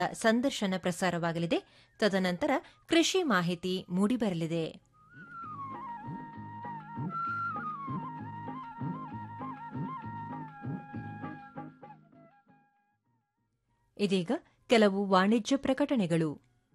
ಸಂದರ್ಶನ ಪ್ರಸಾರವಾಗಲಿದೆ ತದನಂತರ ಕೃಷಿ ಮಾಹಿತಿ ಮೂಡಿಬರಲಿದೆ ಇದೀಗ ಕೆಲವು ವಾಣಿಜ್ಯ ಪ್ರಕಟಣೆಗಳು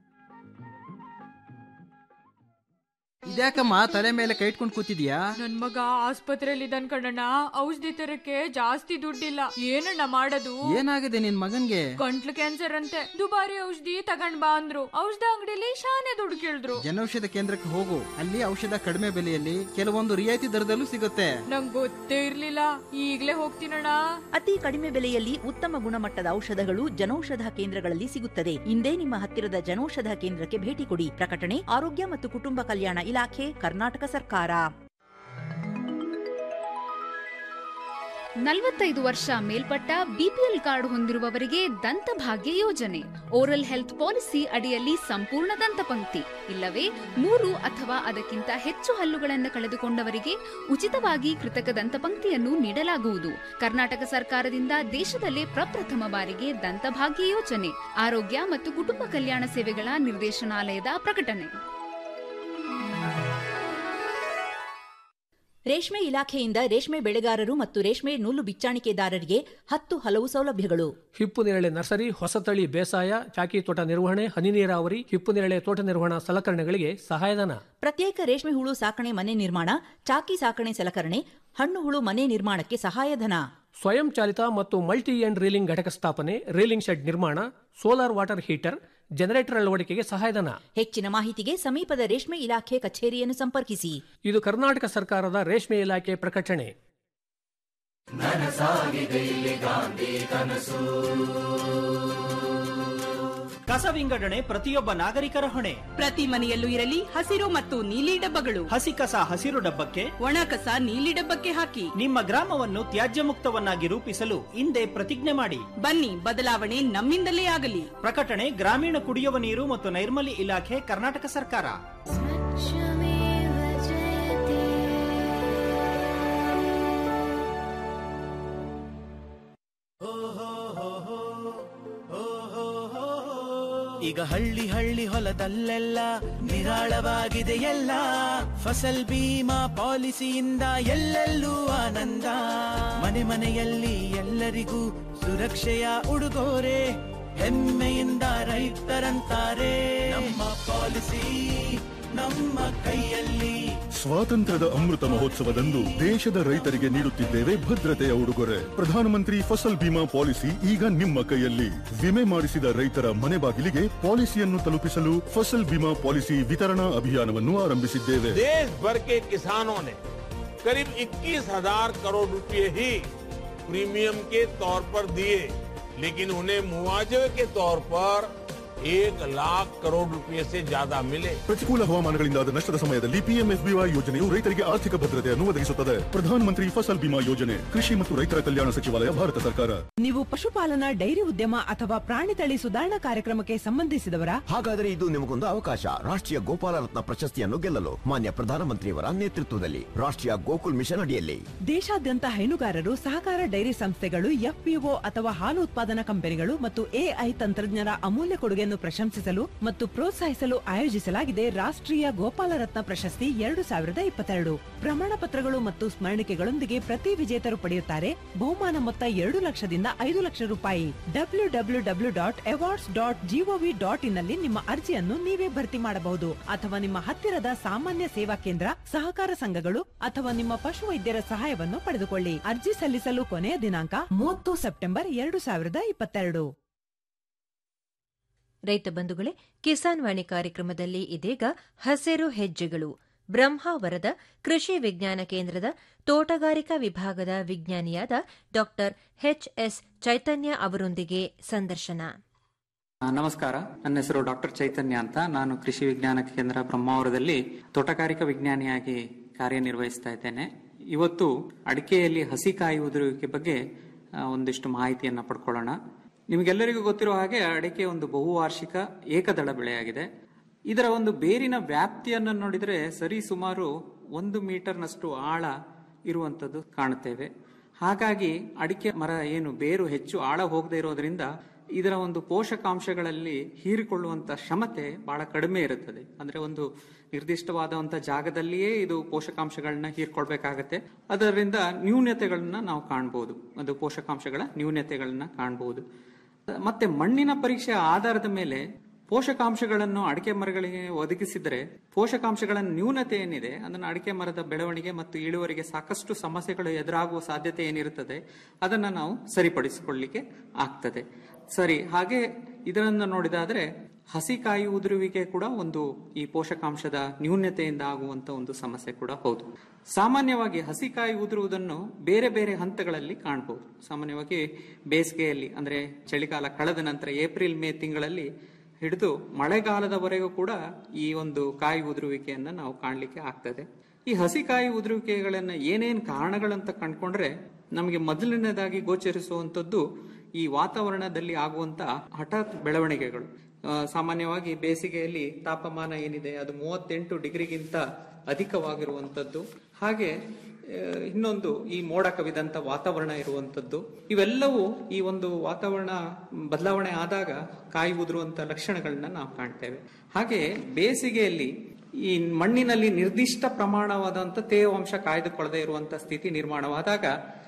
ಇದ್ಯಾಕಮ್ಮ ತಲೆ ಮೇಲೆ ಕೈ ಇಟ್ಕೊಂಡು ಕೂತಿದ್ಯಾ ನನ್ ಮಗ ಆಸ್ಪತ್ರೆಯಲ್ಲಿ ಇದ್ದಾನ್ ಕಣಣ್ಣ ಔಷಧಿ ತರಕ್ಕೆ ಜಾಸ್ತಿ ದುಡ್ಡಿಲ್ಲ ಏನಣ್ಣ ಮಾಡೋದು ಏನಾಗಿದೆ ನಿನ್ ಮಗನ್ಗೆ ಗಂಟ್ಲು ಕ್ಯಾನ್ಸರ್ ಅಂತೆ ದುಬಾರಿ ಔಷಧಿ ತಗೊಂಡ್ ಬಾ ಅಂದ್ರು ಔಷಧ ಅಂಗಡಿಲಿ ಶಾನೆ ದುಡ್ಡು ಕೇಳಿದ್ರು ಜನೌಷಧ ಕೇಂದ್ರಕ್ಕೆ ಹೋಗು ಅಲ್ಲಿ ಔಷಧ ಕಡಿಮೆ ಬೆಲೆಯಲ್ಲಿ ಕೆಲವೊಂದು ರಿಯಾಯಿತಿ ದರದಲ್ಲೂ ಸಿಗುತ್ತೆ ನಂಗ್ ಗೊತ್ತೇ ಇರ್ಲಿಲ್ಲ ಈಗ್ಲೇ ಹೋಗ್ತೀನಣ್ಣ ಅತಿ ಕಡಿಮೆ ಬೆಲೆಯಲ್ಲಿ ಉತ್ತಮ ಗುಣಮಟ್ಟದ ಔಷಧಗಳು ಜನೌಷಧ ಕೇಂದ್ರಗಳಲ್ಲಿ ಸಿಗುತ್ತದೆ ಇಂದೇ ನಿಮ್ಮ ಹತ್ತಿರದ ಜನೌಷಧ ಕೇಂದ್ರಕ್ಕೆ ಭೇಟಿ ಕೊಡಿ ಪ್ರಕಟಣೆ ಆರೋಗ್ಯ ಮತ್ತು ಕುಟುಂಬ ಕಲ್ಯಾಣ ಇಲಾಖೆ ಕರ್ನಾಟಕ ಸರ್ಕಾರ ನಲವತ್ತೈದು ವರ್ಷ ಮೇಲ್ಪಟ್ಟ ಬಿಪಿಎಲ್ ಕಾರ್ಡ್ ಹೊಂದಿರುವವರಿಗೆ ದಂತಭಾಗ್ಯ ಯೋಜನೆ ಓರಲ್ ಹೆಲ್ತ್ ಪಾಲಿಸಿ ಅಡಿಯಲ್ಲಿ ಸಂಪೂರ್ಣ ದಂತಪಂಕ್ತಿ ಇಲ್ಲವೇ ಮೂರು ಅಥವಾ ಅದಕ್ಕಿಂತ ಹೆಚ್ಚು ಹಲ್ಲುಗಳನ್ನು ಕಳೆದುಕೊಂಡವರಿಗೆ ಉಚಿತವಾಗಿ ಕೃತಕ ದಂತಪಂಕ್ತಿಯನ್ನು ನೀಡಲಾಗುವುದು ಕರ್ನಾಟಕ ಸರ್ಕಾರದಿಂದ ದೇಶದಲ್ಲೇ ಪ್ರಪ್ರಥಮ ಬಾರಿಗೆ ದಂತಭಾಗ್ಯ ಯೋಜನೆ ಆರೋಗ್ಯ ಮತ್ತು ಕುಟುಂಬ ಕಲ್ಯಾಣ ಸೇವೆಗಳ ನಿರ್ದೇಶನಾಲಯದ ಪ್ರಕಟಣೆ ರೇಷ್ಮೆ ಇಲಾಖೆಯಿಂದ ರೇಷ್ಮೆ ಬೆಳೆಗಾರರು ಮತ್ತು ರೇಷ್ಮೆ ನೂಲು ಬಿಚ್ಚಾಣಿಕೆದಾರರಿಗೆ ಹತ್ತು ಹಲವು ಸೌಲಭ್ಯಗಳು ಹಿಪ್ಪು ನೇರಳೆ ನರ್ಸರಿ ಹೊಸತಳಿ ಬೇಸಾಯ ಚಾಕಿ ತೋಟ ನಿರ್ವಹಣೆ ಹನಿ ನೀರಾವರಿ ಹಿಪ್ಪು ನೇರಳೆ ತೋಟ ನಿರ್ವಹಣಾ ಸಲಕರಣೆಗಳಿಗೆ ಸಹಾಯಧನ ಪ್ರತ್ಯೇಕ ರೇಷ್ಮೆ ಹುಳು ಸಾಕಣೆ ಮನೆ ನಿರ್ಮಾಣ ಚಾಕಿ ಸಾಕಣೆ ಸಲಕರಣೆ ಹಣ್ಣು ಹುಳು ಮನೆ ನಿರ್ಮಾಣಕ್ಕೆ ಸಹಾಯಧನ ಸ್ವಯಂ ಚಾಲಿತ ಮತ್ತು ಮಲ್ಟಿ ಎಂಡ್ ರೀಲಿಂಗ್ ಘಟಕ ಸ್ಥಾಪನೆ ರೀಲಿಂಗ್ ಶೆಡ್ ನಿರ್ಮಾಣ ಸೋಲಾರ್ ವಾಟರ್ ಹೀಟರ್ ಜನರೇಟರ್ ಅಳವಡಿಕೆಗೆ ಸಹಾಯಧನ ಹೆಚ್ಚಿನ ಮಾಹಿತಿಗೆ ಸಮೀಪದ ರೇಷ್ಮೆ ಇಲಾಖೆ ಕಚೇರಿಯನ್ನು ಸಂಪರ್ಕಿಸಿ ಇದು ಕರ್ನಾಟಕ ಸರ್ಕಾರದ ರೇಷ್ಮೆ ಇಲಾಖೆ ಪ್ರಕಟಣೆ ಕಸ ವಿಂಗಡಣೆ ಪ್ರತಿಯೊಬ್ಬ ನಾಗರಿಕರ ಹೊಣೆ ಪ್ರತಿ ಮನೆಯಲ್ಲೂ ಇರಲಿ ಹಸಿರು ಮತ್ತು ನೀಲಿ ಡಬ್ಬಗಳು ಹಸಿ ಕಸ ಹಸಿರು ಡಬ್ಬಕ್ಕೆ ಒಣ ಕಸ ನೀಲಿ ಡಬ್ಬಕ್ಕೆ ಹಾಕಿ ನಿಮ್ಮ ಗ್ರಾಮವನ್ನು ತ್ಯಾಜ್ಯ ಮುಕ್ತವನ್ನಾಗಿ ರೂಪಿಸಲು ಹಿಂದೆ ಪ್ರತಿಜ್ಞೆ ಮಾಡಿ ಬನ್ನಿ ಬದಲಾವಣೆ ನಮ್ಮಿಂದಲೇ ಆಗಲಿ ಪ್ರಕಟಣೆ ಗ್ರಾಮೀಣ ಕುಡಿಯುವ ನೀರು ಮತ್ತು ನೈರ್ಮಲ್ಯ ಇಲಾಖೆ ಕರ್ನಾಟಕ ಸರ್ಕಾರ ಈಗ ಹಳ್ಳಿ ಹಳ್ಳಿ ಹೊಲದಲ್ಲೆಲ್ಲ ನಿರಾಳವಾಗಿದೆ ಎಲ್ಲ ಫಸಲ್ ಬೀಮಾ ಪಾಲಿಸಿಯಿಂದ ಎಲ್ಲೆಲ್ಲೂ ಆನಂದ ಮನೆ ಮನೆಯಲ್ಲಿ ಎಲ್ಲರಿಗೂ ಸುರಕ್ಷೆಯ ಉಡುಗೊರೆ ಹೆಮ್ಮೆಯಿಂದ ರೈತರಂತಾರೆ ನಮ್ಮ ಪಾಲಿಸಿ ನಮ್ಮ ಕೈಯಲ್ಲಿ ಸ್ವಾತಂತ್ರ್ಯದ ಅಮೃತ ಮಹೋತ್ಸವದಂದು ದೇಶದ ರೈತರಿಗೆ ನೀಡುತ್ತಿದ್ದೇವೆ ಭದ್ರತೆಯ ಉಡುಗೊರೆ ಪ್ರಧಾನಮಂತ್ರಿ ಫಸಲ್ ಬಿಮಾ ಪಾಲಿಸಿ ಈಗ ನಿಮ್ಮ ಕೈಯಲ್ಲಿ ವಿಮೆ ಮಾಡಿಸಿದ ರೈತರ ಮನೆ ಬಾಗಿಲಿಗೆ ಪಾಲಿಸಿಯನ್ನು ತಲುಪಿಸಲು ಫಸಲ್ ಬಿಮಾ ಪಾಲಿಸಿ ವಿತರಣಾ ಅಭಿಯಾನವನ್ನು ಆರಂಭಿಸಿದ್ದೇವೆ देश भर के किसानों ने करीब 21,000 करोड़ रुपए ही प्रीमियम के तौर पर दिए लेकिन उन्हें मुआवजे के तौर पर एक लाख करोड़ रुपए से ज्यादा मिले ಪ್ರತಿಕೂಲ ಹವಾಮಾನಗಳಿಂದಾದ ನಷ್ಟದ ಸಮಯದಲ್ಲಿ ಪಿಎಂಎಫ್ಬಿವೈ ಯೋಜನೆಯು ರೈತರಿಗೆ ಆರ್ಥಿಕ ಭದ್ರತೆಯನ್ನು ಒದಗಿಸುತ್ತದೆ ಪ್ರಧಾನಮಂತ್ರಿ ಫಸಲ್ ಬಿಮಾ ಯೋಜನೆ ಕೃಷಿ ಮತ್ತು ರೈತರ ಕಲ್ಯಾಣ ಸಚಿವಾಲಯ ಭಾರತ ಸರ್ಕಾರ ನೀವು ಪಶುಪಾಲನಾ ಡೈರಿ ಉದ್ಯಮ ಅಥವಾ ಪ್ರಾಣಿ ತಳಿ ಸುಧಾರಣಾ ಕಾರ್ಯಕ್ರಮಕ್ಕೆ ಸಂಬಂಧಿಸಿದವರ ಹಾಗಾದರೆ ಇದು ನಿಮಗೊಂದು ಅವಕಾಶ ರಾಷ್ಟ್ರೀಯ ಗೋಪಾಲ ರತ್ನ ಪ್ರಶಸ್ತಿಯನ್ನು ಗೆಲ್ಲಲು ಮಾನ್ಯ ಪ್ರಧಾನಮಂತ್ರಿಯವರ ನೇತೃತ್ವದಲ್ಲಿ ರಾಷ್ಟ್ರೀಯ ಗೋಕುಲ್ ಮಿಷನ್ ಅಡಿಯಲ್ಲಿ ದೇಶಾದ್ಯಂತ ಹೈನುಗಾರರು ಸಹಕಾರ ಡೈರಿ ಸಂಸ್ಥೆಗಳು ಎಫ್ಪಿಒ ಅಥವಾ ಹಾಲು ಉತ್ಪಾದನಾ ಕಂಪನಿಗಳು ಮತ್ತು ಎಐ ತಂತ್ರಜ್ಞರ ಅಮೂಲ್ಯ ಕೊಡುಗೆಯನ್ನು ಪ್ರಶಂಸಿಸಲು ಮತ್ತು ಪ್ರೋತ್ಸಾಹಿಸಲು ಆಯೋಜಿಸಲಾಗಿದೆ ರಾಷ್ಟ್ರೀಯ ಗೋಪಾಲ ರತ್ನ ಪ್ರಶಸ್ತಿ ಎರಡು ಸಾವಿರದ ಇಪ್ಪತ್ತೆರಡು ಪ್ರಮಾಣ ಪತ್ರಗಳು ಮತ್ತು ಸ್ಮರಣಿಕೆಗಳೊಂದಿಗೆ ಪ್ರತಿ ವಿಜೇತರು ಪಡೆಯುತ್ತಾರೆ ಬಹುಮಾನ ಮೊತ್ತ ಎರಡು ಲಕ್ಷದಿಂದ ಐದು ಲಕ್ಷ ರೂಪಾಯಿ W W W dot awards dot G O V dot ಇನ್ನಲ್ಲಿ ನಿಮ್ಮ ಅರ್ಜಿಯನ್ನು ನೀವೇ ಭರ್ತಿ ಮಾಡಬಹುದು ಅಥವಾ ನಿಮ್ಮ ಹತ್ತಿರದ ಸಾಮಾನ್ಯ ಸೇವಾ ಕೇಂದ್ರ ಸಹಕಾರ ಸಂಘಗಳು ಅಥವಾ ನಿಮ್ಮ ಪಶುವೈದ್ಯರ ಸಹಾಯವನ್ನು ಪಡೆದುಕೊಳ್ಳಿ ಅರ್ಜಿ ಸಲ್ಲಿಸಲು ಕೊನೆಯ ದಿನಾಂಕ ಮೂವತ್ತು ಸೆಪ್ಟೆಂಬರ್ ಎರಡು ಸಾವಿರದ ಇಪ್ಪತ್ತೆರಡು ರೈತ ಬಂಧುಗಳೇ ಕಿಸಾನ್ ವಾಣಿ ಕಾರ್ಯಕ್ರಮದಲ್ಲಿ ಇದೀಗ ಹಸಿರು ಹೆಜ್ಜೆಗಳು ಬ್ರಹ್ಮಾವರದ ಕೃಷಿ ವಿಜ್ಞಾನ ಕೇಂದ್ರದ ತೋಟಗಾರಿಕಾ ವಿಭಾಗದ ವಿಜ್ಞಾನಿಯಾದ ಡಾ ಎಚ್ಎಸ್ ಚೈತನ್ಯ ಅವರೊಂದಿಗೆ ಸಂದರ್ಶನ ನಮಸ್ಕಾರ ನನ್ನ ಹೆಸರು ಡಾಕ್ಟರ್ ಚೈತನ್ಯ ಅಂತ ನಾನು ಕೃಷಿ ವಿಜ್ಞಾನ ಕೇಂದ್ರ ಬ್ರಹ್ಮಾವರದಲ್ಲಿ ತೋಟಗಾರಿಕಾ ವಿಜ್ಞಾನಿಯಾಗಿ ಕಾರ್ಯನಿರ್ವಹಿಸ್ತಾ ಇದ್ದೇನೆ ಇವತ್ತು ಅಡಿಕೆಯಲ್ಲಿ ಹಸಿ ಕಾಯುವುದಕ್ಕೆ ಬಗ್ಗೆ ಆ, ಒಂದಿಷ್ಟು ಮಾಹಿತಿಯನ್ನು ಪಡ್ಕೊಳ್ಳೋಣ ನಿಮಗೆಲ್ಲರಿಗೂ ಗೊತ್ತಿರೋ ಹಾಗೆ ಅಡಿಕೆ ಒಂದು ಬಹುವಾರ್ಷಿಕ ಏಕದಳ ಬೆಳೆಯಾಗಿದೆ ಇದರ ಒಂದು ಬೇರಿನ ವ್ಯಾಪ್ತಿಯನ್ನು ನೋಡಿದರೆ ಸರಿ ಸುಮಾರು ಒಂದು ಮೀಟರ್ನಷ್ಟು ಆಳ ಇರುವಂಥದ್ದು ಕಾಣುತ್ತೇವೆ ಹಾಗಾಗಿ ಅಡಿಕೆ ಮರ ಏನು ಬೇರು ಹೆಚ್ಚು ಆಳ ಹೋಗದೇ ಇರೋದ್ರಿಂದ ಇದರ ಒಂದು ಪೋಷಕಾಂಶಗಳಲ್ಲಿ ಹೀರಿಕೊಳ್ಳುವಂತ ಕ್ಷಮತೆ ಬಹಳ ಕಡಿಮೆ ಇರುತ್ತದೆ ಅಂದ್ರೆ ಒಂದು ನಿರ್ದಿಷ್ಟವಾದಂತ ಜಾಗದಲ್ಲಿಯೇ ಇದು ಪೋಷಕಾಂಶಗಳನ್ನ ಹೀರ್ಕೊಳ್ಬೇಕಾಗತ್ತೆ ಅದರಿಂದ ನ್ಯೂನತೆಗಳನ್ನ ನಾವು ಕಾಣಬಹುದು ಅದು ಪೋಷಕಾಂಶಗಳ ನ್ಯೂನತೆಗಳನ್ನ ಕಾಣಬಹುದು ಮತ್ತೆ ಮಣ್ಣಿನ ಪರೀಕ್ಷೆಯ ಆಧಾರದ ಮೇಲೆ ಪೋಷಕಾಂಶಗಳನ್ನು ಅಡಿಕೆ ಮರಗಳಿಗೆ ಒದಗಿಸಿದರೆ ಪೋಷಕಾಂಶಗಳ ನ್ಯೂನತೆ ಏನಿದೆ ಅದನ್ನು ಅಡಿಕೆ ಮರದ ಬೆಳವಣಿಗೆ ಮತ್ತು ಇಳುವರಿಗೆ ಸಾಕಷ್ಟು ಸಮಸ್ಯೆಗಳು ಎದುರಾಗುವ ಸಾಧ್ಯತೆ ಏನಿರುತ್ತದೆ ಅದನ್ನು ನಾವು ಸರಿಪಡಿಸಿಕೊಳ್ಳಿಕ್ಕೆ ಆಗ್ತದೆ ಸರಿ ಹಾಗೆ ಇದನ್ನು ನೋಡಿದಾದ್ರೆ ಹಸಿ ಕಾಯಿ ಉದುರುವಿಕೆ ಕೂಡ ಒಂದು ಈ ಪೋಷಕಾಂಶದ ನ್ಯೂನ್ಯತೆಯಿಂದ ಆಗುವಂತ ಒಂದು ಸಮಸ್ಯೆ ಕೂಡ ಹೌದು ಸಾಮಾನ್ಯವಾಗಿ ಹಸಿ ಕಾಯಿ ಉದುರುವುದನ್ನು ಬೇರೆ ಬೇರೆ ಹಂತಗಳಲ್ಲಿ ಕಾಣಬಹುದು ಸಾಮಾನ್ಯವಾಗಿ ಬೇಸಿಗೆಯಲ್ಲಿ ಅಂದ್ರೆ ಚಳಿಗಾಲ ಕಳೆದ ನಂತರ ಏಪ್ರಿಲ್ ಮೇ ತಿಂಗಳಲ್ಲಿ ಹಿಡಿದು ಮಳೆಗಾಲದವರೆಗೂ ಕೂಡ ಈ ಒಂದು ಕಾಯಿ ಉದುರುವಿಕೆಯನ್ನ ನಾವು ಕಾಣಲಿಕ್ಕೆ ಆಗ್ತದೆ ಈ ಹಸಿ ಕಾಯಿ ಉದುರುವಿಕೆಗಳನ್ನ ಏನೇನ್ ಕಾರಣಗಳಂತ ಕಂಡ್ಕೊಂಡ್ರೆ ನಮಗೆ ಮೊದಲನೇದಾಗಿ ಗೋಚರಿಸುವಂತದ್ದು ಈ ವಾತಾವರಣದಲ್ಲಿ ಆಗುವಂತ ಹಠಾತ್ ಬೆಳವಣಿಗೆಗಳು ಆ, ಸಾಮಾನ್ಯವಾಗಿ ಬೇಸಿಗೆಯಲ್ಲಿ ತಾಪಮಾನ ಏನಿದೆ ಅದು ಮೂವತ್ತೆಂಟು ಡಿಗ್ರಿಗಿಂತ ಅಧಿಕವಾಗಿರುವಂತದ್ದು ಹಾಗೆ ಆ, ಇನ್ನೊಂದು ಈ ಮೋಡ ಕವಿದಂತ ವಾತಾವರಣ ಇರುವಂತದ್ದು ಇವೆಲ್ಲವೂ ಈ ಒಂದು ವಾತಾವರಣ ಬದಲಾವಣೆ ಆದಾಗ ಕಾಯಿ ಉದುರುವಂತ ಲಕ್ಷಣಗಳನ್ನ ನಾವು ಕಾಣ್ತೇವೆ ಹಾಗೆ ಬೇಸಿಗೆಯಲ್ಲಿ ಈ ಮಣ್ಣಿನಲ್ಲಿ ನಿರ್ದಿಷ್ಟ ಪ್ರಮಾಣವಾದಂತ ತೇವಾಂಶ ಕಾಯ್ದುಕೊಳ್ಳದೆ ಇರುವಂತ ಸ್ಥಿತಿ ನಿರ್ಮಾಣವಾದಾಗ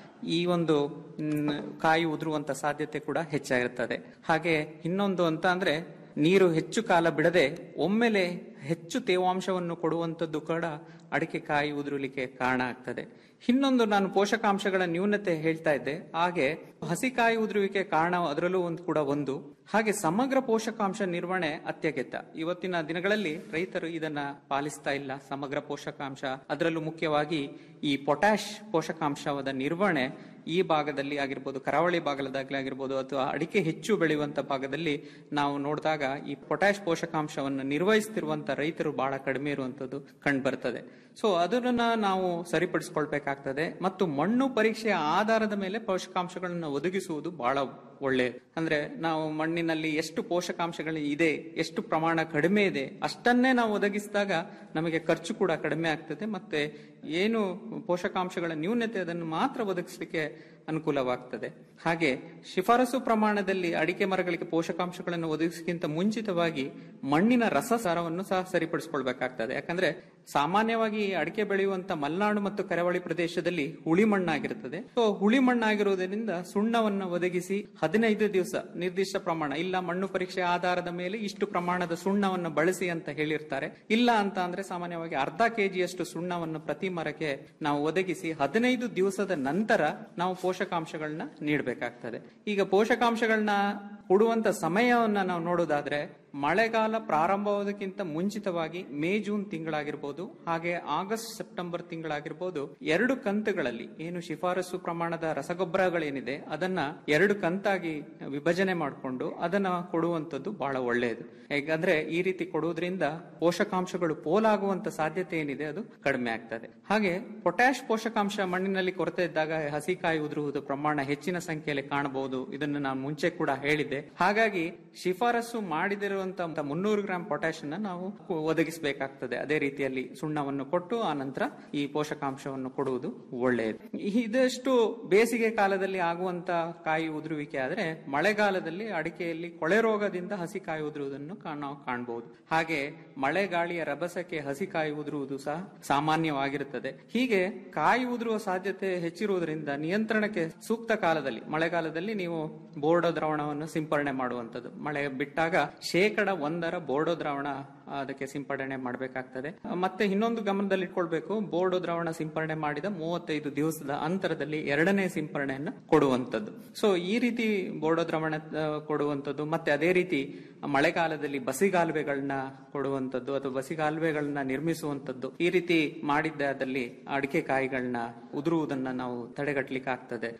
ಈ ಒಂದು ಮ್, ಕಾಯಿ ಉದುರುವಂತ ಸಾಧ್ಯತೆ ಕೂಡ ಹೆಚ್ಚಾಗಿರ್ತದೆ ಹಾಗೆ ಇನ್ನೊಂದು ಅಂತ ಅಂದ್ರೆ ನೀರು ಹೆಚ್ಚು ಕಾಲ ಬಿಡದೆ ಒಮ್ಮೆಲೆ ಹೆಚ್ಚು ತೇವಾಂಶವನ್ನು ಕೊಡುವಂತದ್ದು ಕೂಡ ಅಡಿಕೆ ಕಾಯಿ ಉದುರಲಿಕ್ಕೆ ಕಾರಣ ಆಗ್ತದೆ ಇನ್ನೊಂದು ನಾನು ಪೋಷಕಾಂಶಗಳ ನ್ಯೂನತೆ ಹೇಳ್ತಾ ಇದ್ದೆ ಹಾಗೆ ಹಸಿ ಕಾಯಿ ಉದುರುವಿಕೆ ಕಾರಣ ಅದರಲ್ಲೂ ಒಂದು ಕೂಡ ಒಂದು ಹಾಗೆ ಸಮಗ್ರ ಪೋಷಕಾಂಶ ನಿರ್ವಹಣೆ ಅತ್ಯಗತ್ಯ ಇವತ್ತಿನ ದಿನಗಳಲ್ಲಿ ರೈತರು ಇದನ್ನ ಪಾಲಿಸ್ತಾ ಇಲ್ಲ ಸಮಗ್ರ ಪೋಷಕಾಂಶ ಅದರಲ್ಲೂ ಮುಖ್ಯವಾಗಿ ಈ ಪೊಟ್ಯಾಶ್ ಪೋಷಕಾಂಶವಾದ ನಿರ್ವಹಣೆ ಈ ಭಾಗದಲ್ಲಿ ಆಗಿರ್ಬೋದು ಕರಾವಳಿ ಭಾಗದಲ್ಲಿ ಆಗಿರ್ಬೋದು ಅಥವಾ ಅಡಿಕೆ ಹೆಚ್ಚು ಬೆಳೆಯುವಂತ ಭಾಗದಲ್ಲಿ ನಾವು ನೋಡಿದಾಗ ಈ ಪೊಟ್ಯಾಶ್ ಪೋಷಕಾಂಶವನ್ನು ನಿರ್ವಹಿಸ್ತಿರುವಂತ ರೈತರು ಬಹಳ ಕಡಿಮೆ ಇರುವಂತದ್ದು ಕಂಡು ಬರ್ತದೆ ಸೊ ಅದನ್ನ ನಾವು ಸರಿಪಡಿಸ್ಕೊಳ್ಬೇಕಾಗ್ತದೆ ಮತ್ತು ಮಣ್ಣು ಪರೀಕ್ಷೆಯ ಆಧಾರದ ಮೇಲೆ ಪೋಷಕಾಂಶಗಳನ್ನು ಒದಗಿಸುವುದು ಬಹಳ ಒಳ್ಳೆಯದು ಅಂದ್ರೆ ನಾವು ಮಣ್ಣಿನಲ್ಲಿ ಎಷ್ಟು ಪೋಷಕಾಂಶಗಳು ಇದೆ ಎಷ್ಟು ಪ್ರಮಾಣ ಕಡಿಮೆ ಇದೆ ಅಷ್ಟನ್ನೇ ನಾವು ಒದಗಿಸಿದಾಗ ನಮಗೆ ಖರ್ಚು ಕೂಡ ಕಡಿಮೆ ಆಗ್ತದೆ ಮತ್ತೆ ಏನು ಪೋಷಕಾಂಶಗಳ ನ್ಯೂನತೆ ಅದನ್ನು ಮಾತ್ರ ಒದಗಿಸಲಿಕ್ಕೆ ಅನುಕೂಲವಾಗ್ತದೆ ಹಾಗೆ ಶಿಫಾರಸು ಪ್ರಮಾಣದಲ್ಲಿ ಅಡಿಕೆ ಮರಗಳಿಗೆ ಪೋಷಕಾಂಶಗಳನ್ನು ಒದಗಿಸಕ್ಕಿಂತ ಮುಂಚಿತವಾಗಿ ಮಣ್ಣಿನ ರಸಸಾರವನ್ನು ಸಹ ಸರಿಪಡಿಸಿಕೊಳ್ಬೇಕಾಗ್ತದೆ ಯಾಕಂದ್ರೆ ಸಾಮಾನ್ಯವಾಗಿ ಅಡಿಕೆ ಬೆಳೆಯುವಂತ ಮಲೆನಾಡು ಮತ್ತು ಕರಾವಳಿ ಪ್ರದೇಶದಲ್ಲಿ ಹುಳಿ ಮಣ್ಣಾಗಿರುತ್ತದೆ ಸೊ ಹುಳಿ ಮಣ್ಣಾಗಿರುವುದರಿಂದ ಸುಣ್ಣವನ್ನು ಒದಗಿಸಿ ಹದಿನೈದು ದಿವಸ ನಿರ್ದಿಷ್ಟ ಪ್ರಮಾಣ ಇಲ್ಲ ಮಣ್ಣು ಪರೀಕ್ಷೆ ಆಧಾರದ ಮೇಲೆ ಇಷ್ಟು ಪ್ರಮಾಣದ ಸುಣ್ಣವನ್ನು ಬಳಸಿ ಅಂತ ಹೇಳಿರ್ತಾರೆ ಇಲ್ಲ ಅಂತ ಅಂದ್ರೆ ಸಾಮಾನ್ಯವಾಗಿ ಅರ್ಧ ಕೆಜಿಯಷ್ಟು ಸುಣ್ಣವನ್ನು ಪ್ರತಿ ಮರಕ್ಕೆ ನಾವು ಒದಗಿಸಿ ಹದಿನೈದು ದಿವಸದ ನಂತರ ನಾವು ಪೋಷಕಾಂಶಗಳನ್ನ ನೀಡಬೇಕಾಗ್ತದೆ ಈಗ ಪೋಷಕಾಂಶಗಳನ್ನ ಕೊಡುವಂತ ಸಮಯವನ್ನ ನಾವು ನೋಡೋದಾದ್ರೆ ಮಳೆಗಾಲ ಪ್ರಾರಂಭವಾದಕ್ಕಿಂತ ಮುಂಚಿತವಾಗಿ ಮೇ ಜೂನ್ ತಿಂಗಳಾಗಿರ್ಬೋದು ಹಾಗೆ ಆಗಸ್ಟ್ ಸೆಪ್ಟೆಂಬರ್ ತಿಂಗಳಾಗಿರ್ಬೋದು ಎರಡು ಕಂತುಗಳಲ್ಲಿ ಏನು ಶಿಫಾರಸು ಪ್ರಮಾಣದ ರಸಗೊಬ್ಬರಗಳೇನಿದೆ ಅದನ್ನ ಎರಡು ಕಂತಾಗಿ ವಿಭಜನೆ ಮಾಡಿಕೊಂಡು ಅದನ್ನ ಕೊಡುವಂತದ್ದು ಬಹಳ ಒಳ್ಳೆಯದು ಯಾಕಂದ್ರೆ ಈ ರೀತಿ ಕೊಡುವುದರಿಂದ ಪೋಷಕಾಂಶಗಳು ಪೋಲಾಗುವಂತ ಸಾಧ್ಯತೆ ಏನಿದೆ ಅದು ಕಡಿಮೆ ಆಗ್ತದೆ ಹಾಗೆ ಪೊಟ್ಯಾಶ್ ಪೋಷಕಾಂಶ ಮಣ್ಣಿನಲ್ಲಿ ಕೊರತೆ ಇದ್ದಾಗ ಹಸಿಕಾಯಿ ಉದುರುವುದು ಪ್ರಮಾಣ ಹೆಚ್ಚಿನ ಸಂಖ್ಯೆಯಲ್ಲಿ ಕಾಣಬಹುದು ಇದನ್ನು ನಾನು ಮುಂಚೆ ಕೂಡ ಹೇಳಿದ್ದೆ ಹಾಗಾಗಿ ಶಿಫಾರಸು ಮಾಡಿದಿರುವಂತಹ ಮುನ್ನೂರು ಗ್ರಾಂ ಪೊಟ್ಯಾಶ್ ಅನ್ನ ನಾವು ಒದಗಿಸಬೇಕಾಗ್ತದೆ ಅದೇ ರೀತಿಯಲ್ಲಿ ಸುಣ್ಣವನ್ನು ಕೊಟ್ಟು ಆ ನಂತರ ಈ ಪೋಷಕಾಂಶವನ್ನು ಕೊಡುವುದು ಒಳ್ಳೆಯದು ಇದಷ್ಟು ಬೇಸಿಗೆ ಕಾಲದಲ್ಲಿ ಆಗುವಂತ ಕಾಯಿ ಉದುರುವಿಕೆ ಆದ್ರೆ ಮಳೆಗಾಲದಲ್ಲಿ ಅಡಿಕೆಯಲ್ಲಿ ಕೊಳೆ ರೋಗದಿಂದ ಹಸಿ ಕಾಯಿ ಉದುರುವುದನ್ನು ಕಾ- ನಾವು ಕಾಣಬಹುದು ಹಾಗೆ ಮಳೆ ಗಾಳಿಯ ರಭಸಕ್ಕೆ ಹಸಿ ಕಾಯಿ ಉದುರುವುದು ಸಹ ಸಾಮಾನ್ಯವಾಗಿರುತ್ತದೆ ಹೀಗೆ ಕಾಯಿ ಉದುರುವ ಸಾಧ್ಯತೆ ಹೆಚ್ಚಿರುವುದರಿಂದ ನಿಯಂತ್ರಣಕ್ಕೆ ಸೂಕ್ತ ಕಾಲದಲ್ಲಿ ಮಳೆಗಾಲದಲ್ಲಿ ನೀವು ಬೋರ್ಡೋ ದ್ರಾವಣವನ್ನು ಸಿಂಪರಣೆ ಮಾಡುವಂತದ್ದು ಮಳೆ ಬಿಟ್ಟಾಗ ಶೇಕಡ ಒಂದರ ಬೋರ್ಡೋ ದ್ರಾವಣ ಅದಕ್ಕೆ ಸಿಂಪಡಣೆ ಮಾಡಬೇಕಾಗ್ತದೆ ಮತ್ತೆ ಇನ್ನೊಂದು ಗಮನದಲ್ಲಿ ಇಟ್ಕೊಳ್ಬೇಕು ಬೋರ್ಡೋ ದ್ರಾವಣ ಸಿಂಪರಣೆ ಮಾಡಿದ ಮೂವತ್ತೈದು ದಿವಸದ ಅಂತರದಲ್ಲಿ ಎರಡನೇ ಸಿಂಪರಣೆಯನ್ನು ಕೊಡುವಂತದ್ದು ಸೊ ಈ ರೀತಿ ಬೋರ್ಡೋ ದ್ರಾವಣ ಆ, ಕೊಡುವಂತದ್ದು ಮತ್ತೆ ಅದೇ ರೀತಿ ಮಳೆಗಾಲದಲ್ಲಿ ಬಸಿಗಾಲುವೆಗಳನ್ನ ಕೊಡುವಂತದ್ದು ಅಥವಾ ಬಸಿಗಾಲುವೆಗಳನ್ನ ನಿರ್ಮಿಸುವಂತದ್ದು ಈ ರೀತಿ ಮಾಡಿದ್ದಾದಲ್ಲಿ ಅಡಿಕೆ ಕಾಯಿಗಳನ್ನ ಉದುರುವುದನ್ನ ನಾವು ತಡೆಗಟ್ಟಲಿಕ್ಕೆ ಆಗ್ತದೆ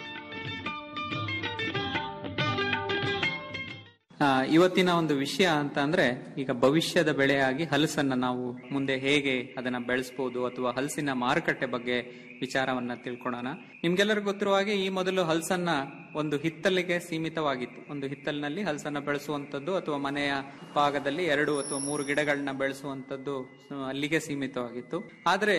ಆ, ಇವತ್ತಿನ ಒಂದು ವಿಷಯ ಅಂತ ಅಂದ್ರೆ ಈಗ ಭವಿಷ್ಯದ ಬೆಳೆಯಾಗಿ ಹಲಸನ್ನ ನಾವು ಮುಂದೆ ಹೇಗೆ ಅದನ್ನ ಬೆಳೆಸಬಹುದು ಅಥವಾ ಹಲಸಿನ ಮಾರುಕಟ್ಟೆ ಬಗ್ಗೆ ವಿಚಾರವನ್ನ ತಿಳ್ಕೊಳ್ಳೋಣ ನಿಮ್ಗೆಲ್ಲರಿಗೂ ಗೊತ್ತಿರುವ ಹಾಗೆ ಈ ಮೊದಲು ಹಲಸನ್ನ ಒಂದು ಹಿತ್ತಲಿಗೆ ಸೀಮಿತವಾಗಿತ್ತು ಒಂದು ಹಿತ್ತಲಿನಲ್ಲಿ ಹಲಸನ್ನ ಬೆಳೆಸುವಂತದ್ದು ಅಥವಾ ಮನೆಯ ಭಾಗದಲ್ಲಿ ಎರಡು ಅಥವಾ ಮೂರು ಗಿಡಗಳನ್ನ ಬೆಳೆಸುವಂತದ್ದು ಆ, ಅಲ್ಲಿಗೆ ಸೀಮಿತವಾಗಿತ್ತು ಆದ್ರೆ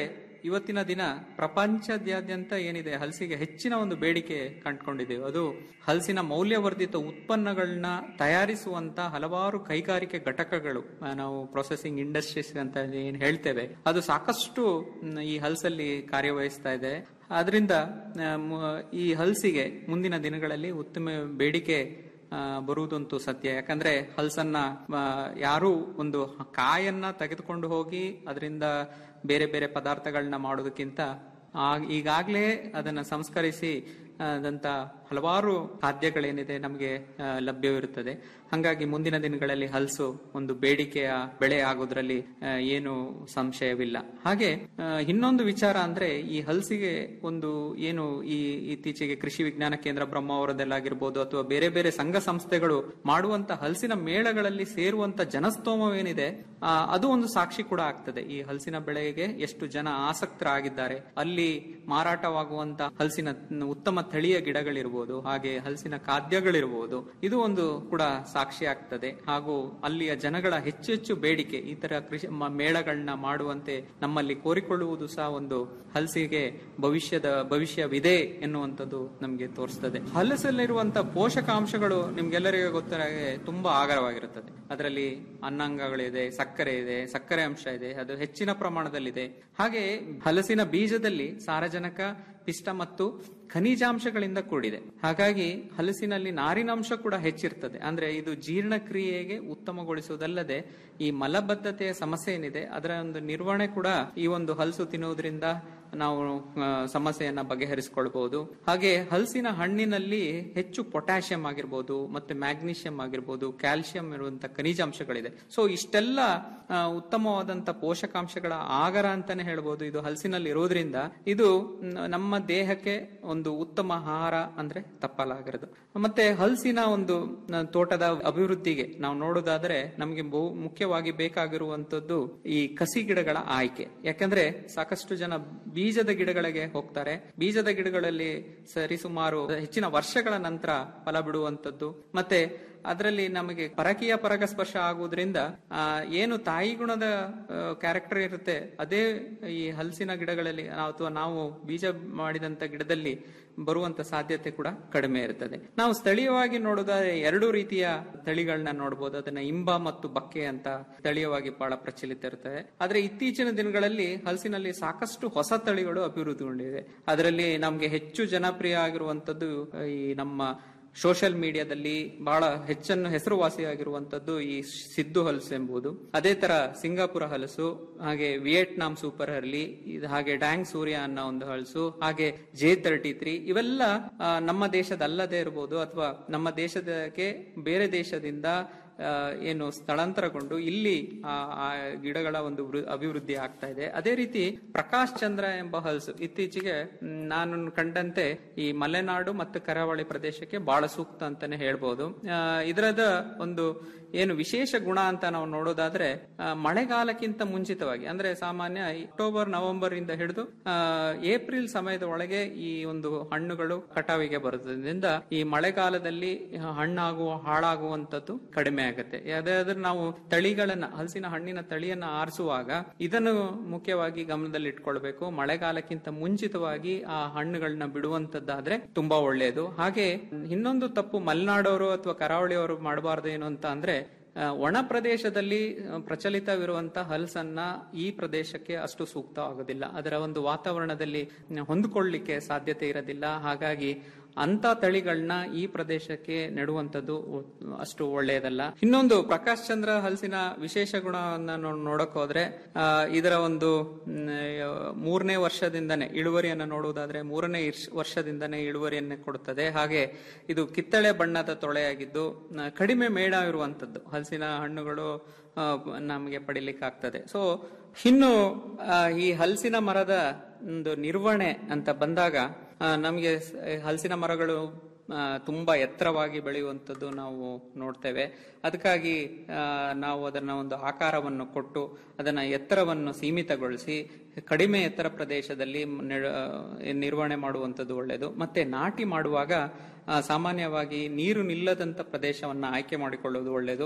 ಇವತ್ತಿನ ದಿನ ಪ್ರಪಂಚದಾದ್ಯಂತ ಏನಿದೆ ಹಲಸಿಗೆ ಹೆಚ್ಚಿನ ಒಂದು ಬೇಡಿಕೆ ಕಂಡುಕೊಂಡಿದ್ದೇವೆ ಅದು ಹಲಸಿನ ಮೌಲ್ಯವರ್ಧಿತ ಉತ್ಪನ್ನಗಳನ್ನ ತಯಾರಿಸುವಂತ ಹಲವಾರು ಕೈಗಾರಿಕೆ ಘಟಕಗಳು ಆ, ನಾವು ಪ್ರೊಸೆಸಿಂಗ್ ಇಂಡಸ್ಟ್ರೀಸ್ ಅಂತ ಏನ್ ಹೇಳ್ತೇವೆ ಅದು ಸಾಕಷ್ಟು ಮ್, ಈ ಹಲಸಲ್ಲಿ ಕಾರ್ಯವಹಿಸ್ತಾ ಇದೆ ಆದ್ರಿಂದ ಆ, ಮ- ಈ ಹಲಸಿಗೆ ಮುಂದಿನ ದಿನಗಳಲ್ಲಿ ಉತ್ತಮ ಬೇಡಿಕೆ ಆ, ಬರುವುದಂತೂ ಸತ್ಯ ಯಾಕಂದ್ರೆ ಹಲಸನ್ನ ಆ, ಯಾರು ಒಂದು ಕಾಯನ್ನ ತೆಗೆದುಕೊಂಡು ಹೋಗಿ ಅದರಿಂದ ಬೇರೆ ಬೇರೆ ಪದಾರ್ಥಗಳನ್ನ ಮಾಡೋದಕ್ಕಿಂತ ಆ- ಈಗಾಗ್ಲೇ ಅದನ್ನ ಸಂಸ್ಕರಿಸಿ ಆ, ದಂತ ಹಲವಾರು ಖಾದ್ಯಗಳೇನಿದೆ ನಮಗೆ ಆ, ಲಭ್ಯವಿರುತ್ತದೆ ಹಾಗಾಗಿ ಮುಂದಿನ ದಿನಗಳಲ್ಲಿ ಹಲಸು ಒಂದು ಬೇಡಿಕೆಯ ಬೆಳೆ ಆಗೋದ್ರಲ್ಲಿ ಆ, ಏನು ಸಂಶಯವಿಲ್ಲ ಹಾಗೆ ಆ, ಇನ್ನೊಂದು ವಿಚಾರ ಅಂದ್ರೆ ಈ ಹಲಸಿಗೆ ಒಂದು ಏನು ಈ ಇತ್ತೀಚೆಗೆ ಕೃಷಿ ವಿಜ್ಞಾನ ಕೇಂದ್ರ ಬ್ರಹ್ಮಾವರದಲ್ಲಾಗಿರ್ಬೋದು ಅಥವಾ ಬೇರೆ ಬೇರೆ ಸಂಘ ಸಂಸ್ಥೆಗಳು ಮಾಡುವಂತ ಹಲಸಿನ ಮೇಳಗಳಲ್ಲಿ ಸೇರುವಂತ ಜನಸ್ತೋಮವೇನಿದೆ ಆ, ಅದು ಒಂದು ಸಾಕ್ಷಿ ಕೂಡ ಆಗ್ತದೆ ಈ ಹಲಸಿನ ಬೆಳೆಗೆ ಎಷ್ಟು ಜನ ಆಸಕ್ತರಾಗಿದ್ದಾರೆ ಅಲ್ಲಿ ಮಾರಾಟವಾಗುವಂತ ಹಲಸಿನ ಉತ್ತಮ ತಳಿಯ ಗಿಡಗಳಿರ್ಬೋದು ಹಾಗೆ ಹಲಸಿನ ಖಾದ್ಯಗಳಿರ್ಬೋದು ಇದು ಒಂದು ಕೂಡ ಸಾಕ್ಷಿ ಆಗ್ತದೆ ಹಾಗೂ ಅಲ್ಲಿಯ ಜನಗಳ ಹೆಚ್ಚು ಹೆಚ್ಚು ಬೇಡಿಕೆ ಈ ತರ ಕೃಷಿ ಮ- ಮೇಳಗಳನ್ನ ಮಾಡುವಂತೆ ನಮ್ಮಲ್ಲಿ ಕೋರಿಕೊಳ್ಳುವುದು ಸಹ ಒಂದು ಹಲಸಿಗೆ ಭವಿಷ್ಯದ ಭವಿಷ್ಯವಿದೆ ಎನ್ನುವಂಥದ್ದು ನಮಗೆ ತೋರಿಸ್ತದೆ ಹಲಸಲ್ಲಿರುವಂತ ಪೋಷಕಾಂಶಗಳು ನಿಮ್ಗೆಲ್ಲರಿಗೂ ಗೊತ್ತಿರೋ ಹಾಗೆ ತುಂಬಾ ಆಗರವಾಗಿರುತ್ತದೆ ಅದರಲ್ಲಿ ಅನ್ನಾಂಗಗಳಿದೆ ಸಕ್ಕರೆ ಇದೆ ಸಕ್ಕರೆ ಅಂಶ ಇದೆ ಅದು ಹೆಚ್ಚಿನ ಪ್ರಮಾಣದಲ್ಲಿದೆ ಹಾಗೆ ಹಲಸಿನ ಬೀಜದಲ್ಲಿ ಸಾರಜನಕ ಪಿಷ್ಟ ಮತ್ತು ಖನಿಜಾಂಶಗಳಿಂದ ಕೂಡಿದೆ ಹಾಗಾಗಿ ಹಲಸಿನಲ್ಲಿ ನಾರಿನಾಂಶ ಕೂಡ ಹೆಚ್ಚಿರ್ತದೆ ಅಂದ್ರೆ ಇದು ಜೀರ್ಣಕ್ರಿಯೆಗೆ ಉತ್ತಮಗೊಳಿಸುವುದಲ್ಲದೆ ಈ ಮಲಬದ್ಧತೆಯ ಸಮಸ್ಯೆ ಏನಿದೆ ಅದರ ಒಂದು ನಿರ್ವಹಣೆ ಕೂಡ ಈ ಒಂದು ಹಲಸು ತಿನ್ನುವುದರಿಂದ ನಾವು ಆ, ಸಮಸ್ಯೆಯನ್ನ ಬಗೆಹರಿಸಿಕೊಳ್ಬಹುದು ಹಾಗೆ ಹಲಸಿನ ಹಣ್ಣಿನಲ್ಲಿ ಹೆಚ್ಚು ಪೊಟ್ಯಾಷಿಯಂ ಆಗಿರ್ಬೋದು ಮತ್ತೆ ಮ್ಯಾಗ್ನೀಷಿಯಂ ಆಗಿರ್ಬೋದು ಕ್ಯಾಲ್ಸಿಯಂ ಇರುವಂತ ಖನಿಜಾಂಶಗಳಿದೆ ಸೊ ಇಷ್ಟೆಲ್ಲ ಆ, ಉತ್ತಮವಾದಂತ ಪೋಷಕಾಂಶಗಳ ಆಗರ ಅಂತಾನೆ ಹೇಳ್ಬೋದು ಇದು ಹಲಸಿನಲ್ಲಿ ಇರೋದ್ರಿಂದ ಇದು ನ- ನಮ್ಮ ದೇಹಕ್ಕೆ ಒಂದು ಉತ್ತಮ ಆಹಾರ ಅಂದ್ರೆ ತಪ್ಪಲಾಗದು ಮತ್ತೆ ಹಲಸಿನ ಒಂದು ನ- ತೋಟದ ಅಭಿವೃದ್ಧಿಗೆ ನಾವು ನೋಡೋದಾದ್ರೆ ನಮಗೆ ಬಹು ಮುಖ್ಯವಾಗಿ ಬೇಕಾಗಿರುವಂತದ್ದು ಈ ಕಸಿ ಗಿಡಗಳ ಆಯ್ಕೆ ಯಾಕಂದ್ರೆ ಸಾಕಷ್ಟು ಜನ ಬೀಜದ ಗಿಡಗಳಿಗೆ ಹೋಗ್ತಾರೆ ಬೀಜದ ಗಿಡಗಳಲ್ಲಿ ಸರಿಸುಮಾರು ಹೆಚ್ಚಿನ ವರ್ಷಗಳ ನಂತರ ಫಲ ಬಿಡುವಂತದ್ದು ಮತ್ತೆ ಅದರಲ್ಲಿ ನಮಗೆ ಪರಕೀಯ ಪರಾಗಸ್ಪರ್ಶ ಆಗುವುದರಿಂದ ಆ, ಏನು ತಾಯಿ ಗುಣದ ಕ್ಯಾರೆಕ್ಟರ್ ಇರುತ್ತೆ ಅದೇ ಈ ಹಲಸಿನ ಗಿಡಗಳಲ್ಲಿ ಅಥವಾ ನಾವು ಬೀಜ ಮಾಡಿದಂತ ಗಿಡದಲ್ಲಿ ಬರುವಂತ ಸಾಧ್ಯತೆ ಕೂಡ ಕಡಿಮೆ ಇರ್ತದೆ ನಾವು ಸ್ಥಳೀಯವಾಗಿ ನೋಡೋದಾದ್ರೆ ಎರಡು ರೀತಿಯ ತಳಿಗಳನ್ನ ನೋಡಬಹುದು ಅದನ್ನ ಇಂಬ ಮತ್ತು ಬಕ್ಕೆ ಅಂತ ಸ್ಥಳೀಯವಾಗಿ ಬಹಳ ಪ್ರಚಲಿತ ಇರ್ತದೆ ಆದ್ರೆ ಇತ್ತೀಚಿನ ದಿನಗಳಲ್ಲಿ ಹಲಸಿನಲ್ಲಿ ಸಾಕಷ್ಟು ಹೊಸ ತಳಿಗಳು ಅಭಿವೃದ್ಧಿಗೊಂಡಿವೆ ಅದರಲ್ಲಿ ನಮ್ಗೆ ಹೆಚ್ಚು ಜನಪ್ರಿಯ ಆಗಿರುವಂತದ್ದು ಈ ನಮ್ಮ ಸೋಷಿಯಲ್ ಮೀಡಿಯಾದಲ್ಲಿ ಬಹಳ ಹೆಚ್ಚನ್ನು ಹೆಸರುವಾಸಿಯಾಗಿರುವಂತದ್ದು ಈ ಸಿದ್ದು ಹಲಸು ಎಂಬುದು ಅದೇ ತರ ಸಿಂಗಾಪುರ ಹಲಸು ಹಾಗೆ ವಿಯೆಟ್ನಾಂ ಸೂಪರ್ ಹರ್ಲಿ ಇದು ಹಾಗೆ ಡ್ಯಾಂಗ್ ಸೂರ್ಯ ಅನ್ನೋ ಒಂದು ಹಲಸು ಹಾಗೆ ಜೆ ತರ್ಟಿ ತ್ರೀ ಇವೆಲ್ಲ ಆ, ನಮ್ಮ ದೇಶದಲ್ಲದೆ ಇರಬಹುದು ಅಥವಾ ನಮ್ಮ ದೇಶದಕ್ಕೆ ಬೇರೆ ದೇಶದಿಂದ ಆ, ಏನು ಸ್ಥಳಾಂತರಗೊಂಡು ಇಲ್ಲಿ ಆ ಆ ಗಿಡಗಳ ಒಂದು ವೃ- ಅಭಿವೃದ್ಧಿ ಆಗ್ತಾ ಇದೆ ಅದೇ ರೀತಿ ಪ್ರಕಾಶ್ ಚಂದ್ರ ಎಂಬ ಹಲಸು ಇತ್ತೀಚೆಗೆ ಮ್, ನಾನು ಕಂಡಂತೆ ಈ ಮಲೆನಾಡು ಮತ್ತು ಕರಾವಳಿ ಪ್ರದೇಶಕ್ಕೆ ಬಹಳ ಸೂಕ್ತ ಅಂತಾನೆ ಹೇಳ್ಬೋದು ಆ, ಇದರದ ಒಂದು ಏನು ವಿಶೇಷ ಗುಣ ಅಂತ ನಾವು ನೋಡೋದಾದ್ರೆ ಆ, ಮಳೆಗಾಲಕ್ಕಿಂತ ಮುಂಚಿತವಾಗಿ ಅಂದ್ರೆ ಸಾಮಾನ್ಯ ಈ ಅಕ್ಟೋಬರ್ ನವೆಂಬರ್ ಇಂದ ಹಿಡಿದು ಆ, ಏಪ್ರಿಲ್ ಸಮಯದ ಒಳಗೆ ಈ ಒಂದು ಹಣ್ಣುಗಳು ಕಟಾವಿಗೆ ಬರುತ್ತದ್ರಿಂದ ಈ ಮಳೆಗಾಲದಲ್ಲಿ ಹಣ್ಣಾಗುವ ಹಾಳಾಗುವಂತದ್ದು ಕಡಿಮೆ ಆಗುತ್ತೆ ಯಾವ್ದಾದ್ರು ನಾವು ತಳಿಗಳನ್ನ ಹಲಸಿನ ಹಣ್ಣಿನ ತಳಿಯನ್ನ ಆರಿಸುವಾಗ ಇದನ್ನು ಮುಖ್ಯವಾಗಿ ಗಮನದಲ್ಲಿ ಇಟ್ಕೊಳ್ಬೇಕು ಮಳೆಗಾಲಕ್ಕಿಂತ ಮುಂಚಿತವಾಗಿ ಆ ಹಣ್ಣುಗಳನ್ನ ಬಿಡುವಂತದ್ದಾದ್ರೆ ತುಂಬಾ ಒಳ್ಳೆಯದು ಹಾಗೆ ಇನ್ನೊಂದು ತಪ್ಪು ಮಲೆನಾಡವರು ಅಥವಾ ಕರಾವಳಿಯವರು ಮಾಡಬಾರ್ದು ಏನು ಅಂತ ಅಂದ್ರೆ ಆ, ಒಣ ಪ್ರದೇಶದಲ್ಲಿ ಆ, ಪ್ರಚಲಿತವಿರುವಂತಹ ಹಲಸನ್ನ ಈ ಪ್ರದೇಶಕ್ಕೆ ಅಷ್ಟು ಸೂಕ್ತವಾಗೋದಿಲ್ಲ ಅದರ ಒಂದು ವಾತಾವರಣದಲ್ಲಿ ಹೊಂದಿಕೊಳ್ಳಿಕ್ಕೆ ಸಾಧ್ಯತೆ ಇರೋದಿಲ್ಲ ಹಾಗಾಗಿ ಅಂತ ತಳಿಗಳನ್ನ ಈ ಪ್ರದೇಶಕ್ಕೆ ನೆಡುವಂತದ್ದು ಒ- ಅಷ್ಟು ಒಳ್ಳೆಯದಲ್ಲ ಇನ್ನೊಂದು ಪ್ರಕಾಶ್ ಚಂದ್ರ ಹಲಸಿನ ವಿಶೇಷ ಗುಣವನ್ನ ನಾವು ನೋಡಕ್ ಹೋದ್ರೆ ಆ, ಇದರ ಒಂದು ಮ್, ಆ, ಮೂರನೇ ವರ್ಷದಿಂದನೇ ಇಳುವರಿಯನ್ನು ನೋಡುವುದಾದ್ರೆ ಮೂರನೇ ಇರ್ಷ್- ವರ್ಷದಿಂದನೇ ಇಳುವರಿಯನ್ನೇ ಕೊಡುತ್ತದೆ ಹಾಗೆ ಇದು ಕಿತ್ತಳೆ ಬಣ್ಣದ ತೊಳೆಯಾಗಿದ್ದು ಆ, ಕಡಿಮೆ ಮೇಡ ಇರುವಂತದ್ದು ಹಲಸಿನ ಹಣ್ಣುಗಳು ಆ, ನಮಗೆ ಪಡಿಲಿಕ್ಕೆ ಆಗ್ತದೆ ಸೊ ಇನ್ನು ಆ, ಈ ಹಲಸಿನ ಮರದ ಒಂದು ನಿರ್ವಹಣೆ ಅಂತ ಬಂದಾಗ ಆ, ನಮಗೆ ಸ- ಹಲಸಿನ ಮರಗಳು ಆ, ತುಂಬಾ ಎತ್ತರವಾಗಿ ಬೆಳೆಯುವಂಥದ್ದು ನಾವು ನೋಡ್ತೇವೆ ಅದಕ್ಕಾಗಿ ಆ, ನಾವು ಅದನ್ನ ಒಂದು ಆಕಾರವನ್ನು ಕೊಟ್ಟು ಅದನ್ನ ಎತ್ತರವನ್ನು ಸೀಮಿತಗೊಳಿಸಿ ಕಡಿಮೆ ಎತ್ತರ ಪ್ರದೇಶದಲ್ಲಿ ನೆಡ- ನಿರ್ವಹಣೆ ಮಾಡುವಂಥದ್ದು ಒಳ್ಳೆಯದು ಮತ್ತೆ ನಾಟಿ ಮಾಡುವಾಗ ಆ, ಸಾಮಾನ್ಯವಾಗಿ ನೀರು ನಿಲ್ಲದಂತ ಪ್ರದೇಶವನ್ನ ಆಯ್ಕೆ ಮಾಡಿಕೊಳ್ಳುವುದು ಒಳ್ಳೆಯದು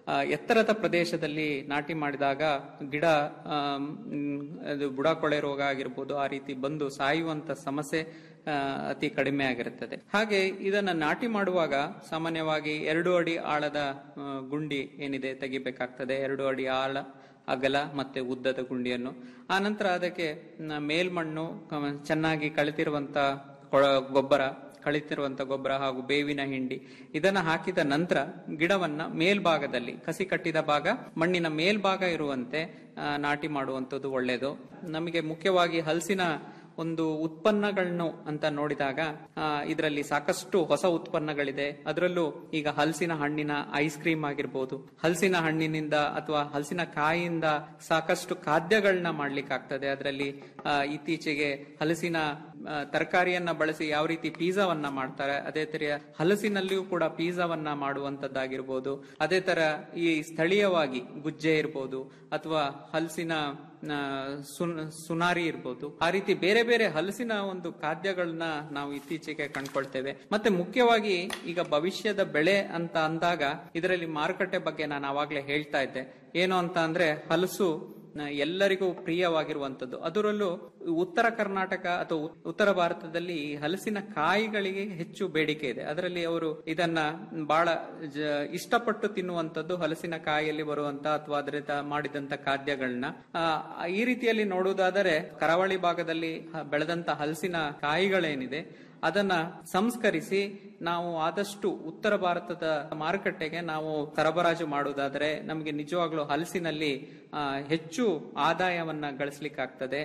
ಆ, ಎತ್ತರದ ಪ್ರದೇಶದಲ್ಲಿ ನಾಟಿ ಮಾಡಿದಾಗ ಗಿಡ ಆಮ್, ಮ್, ಅದು ಬುಡ ಕೊಳೆ ರೋಗ ಆಗಿರ್ಬೋದು ಆ ರೀತಿ ಬಂದು ಸಾಯುವಂತ ಸಮಸ್ಯೆ ಆ, ಅತಿ ಕಡಿಮೆ ಆಗಿರುತ್ತದೆ ಹಾಗೆ ಇದನ್ನ ನಾಟಿ ಮಾಡುವಾಗ ಸಾಮಾನ್ಯವಾಗಿ ಎರಡು ಅಡಿ ಆಳದ ಆ, ಗುಂಡಿ ಏನಿದೆ ತೆಗಿಬೇಕಾಗ್ತದೆ ಎರಡು ಅಡಿ ಆಳ ಅಗಲ ಮತ್ತೆ ಉದ್ದದ ಗುಂಡಿಯನ್ನು ಆ ನಂತರ ಅದಕ್ಕೆ ನ- ಮೇಲ್ಮಣ್ಣು ಕ- ಚೆನ್ನಾಗಿ ಕಳೆತಿರುವಂತ ಕೊಳ- ಗೊಬ್ಬರ ಕಳಿತಿರುವಂತ ಗೊಬ್ಬರ ಹಾಗೂ ಬೇವಿನ ಹಿಂಡಿ ಇದನ್ನ ಹಾಕಿದ ನಂತರ ಗಿಡವನ್ನ ಮೇಲ್ಭಾಗದಲ್ಲಿ ಕಸಿ ಕಟ್ಟಿದ ಭಾಗ ಮಣ್ಣಿನ ಮೇಲ್ಭಾಗ ಇರುವಂತೆ ಆ, ನಾಟಿ ಮಾಡುವಂಥದ್ದು ಒಳ್ಳೆಯದು ನಮಗೆ ಮುಖ್ಯವಾಗಿ ಹಲಸಿನ ಒಂದು ಉತ್ಪನ್ನಗಳನ್ನು ಅಂತ ನೋಡಿದಾಗ ಇದರಲ್ಲಿ ಸಾಕಷ್ಟು ಹೊಸ ಉತ್ಪನ್ನಗಳಿದೆ ಅದರಲ್ಲೂ ಈಗ ಹಲಸಿನ ಹಣ್ಣಿನ ಐಸ್ ಕ್ರೀಮ್ ಆಗಿರ್ಬೋದು ಹಲಸಿನ ಹಣ್ಣಿನಿಂದ ಅಥವಾ ಹಲಸಿನ ಕಾಯಿಯಿಂದ ಸಾಕಷ್ಟು ಖಾದ್ಯಗಳನ್ನ ಮಾಡ್ಲಿಕ್ಕೆ ಆಗ್ತದೆ ಅದರಲ್ಲಿ ಆ, ಇತ್ತೀಚೆಗೆ ಹಲಸಿನ ಆ, ತರಕಾರಿಯನ್ನ ಬಳಸಿ ಯಾವ ರೀತಿ ಪಿಜ್ಜಾವನ್ನ ಮಾಡ್ತಾರೆ ಅದೇ ತರ ಹಲಸಿನಲ್ಲಿಯೂ ಕೂಡ ಪಿಜ್ಜಾವನ್ನ ಮಾಡುವಂತದ್ದಾಗಿರ್ಬೋದು ಅದೇ ತರ ಈ ಸ್ಥಳೀಯವಾಗಿ ಗುಜ್ಜೆ ಇರ್ಬೋದು ಅಥವಾ ಹಲಸಿನ ಆ, ಸುನ್- ಸುನಾರಿ ಇರ್ಬೋದು ಆ ರೀತಿ ಬೇರೆ ಬೇರೆ ಹಲಸಿನ ಒಂದು ಖಾದ್ಯಗಳನ್ನ ನಾವು ಇತ್ತೀಚೆಗೆ ಕಂಡ್ಕೊಳ್ತೇವೆ ಮತ್ತೆ ಮುಖ್ಯವಾಗಿ ಈಗ ಭವಿಷ್ಯದ ಬೆಳೆ ಅಂತ ಅಂದಾಗ ಇದರಲ್ಲಿ ಮಾರುಕಟ್ಟೆ ಬಗ್ಗೆ ನಾನು ಆವಾಗಲೇ ಹೇಳ್ತಾ ಇದ್ದೆ ಏನು ಅಂತ ಅಂದ್ರೆ ಹಲಸು ನ- ಎಲ್ಲರಿಗೂ ಪ್ರಿಯವಾಗಿರುವಂತದ್ದು ಅದರಲ್ಲೂ ಉತ್ತರ ಕರ್ನಾಟಕ ಅಥವಾ ಉ- ಉತ್ತರ ಭಾರತದಲ್ಲಿ ಈ ಹಲಸಿನ ಕಾಯಿಗಳಿಗೆ ಹೆಚ್ಚು ಬೇಡಿಕೆ ಇದೆ ಅದರಲ್ಲಿ ಅವರು ಇದನ್ನ ಬಹಳ ಜ- ಇಷ್ಟಪಟ್ಟು ತಿನ್ನುವಂತದ್ದು ಹಲಸಿನ ಕಾಯಿಯಲ್ಲಿ ಬರುವಂತ ಅಥವಾ ಅದರಿಂದ ಮಾಡಿದಂತ ಖಾದ್ಯಗಳನ್ನ ಆ, ಈ ರೀತಿಯಲ್ಲಿ ನೋಡುವುದಾದರೆ ಕರಾವಳಿ ಭಾಗದಲ್ಲಿ ಹ- ಬೆಳೆದಂತ ಹಲಸಿನ ಕಾಯಿಗಳೇನಿದೆ ಅದನ್ನ ಸಂಸ್ಕರಿಸಿ ನಾವು ಆದಷ್ಟು ಉತ್ತರ ಭಾರತದ ಮಾರುಕಟ್ಟೆಗೆ ನಾವು ಸರಬರಾಜು ಮಾಡುವುದಾದರೆ ನಮಗೆ ನಿಜವಾಗ್ಲೂ ಹಲಸಿನಲ್ಲಿ ಆ, ಹೆಚ್ಚು ಆದಾಯವನ್ನ ಗಳಿಸ್ಲಿಕ್ಕಾಗ್ತದೆ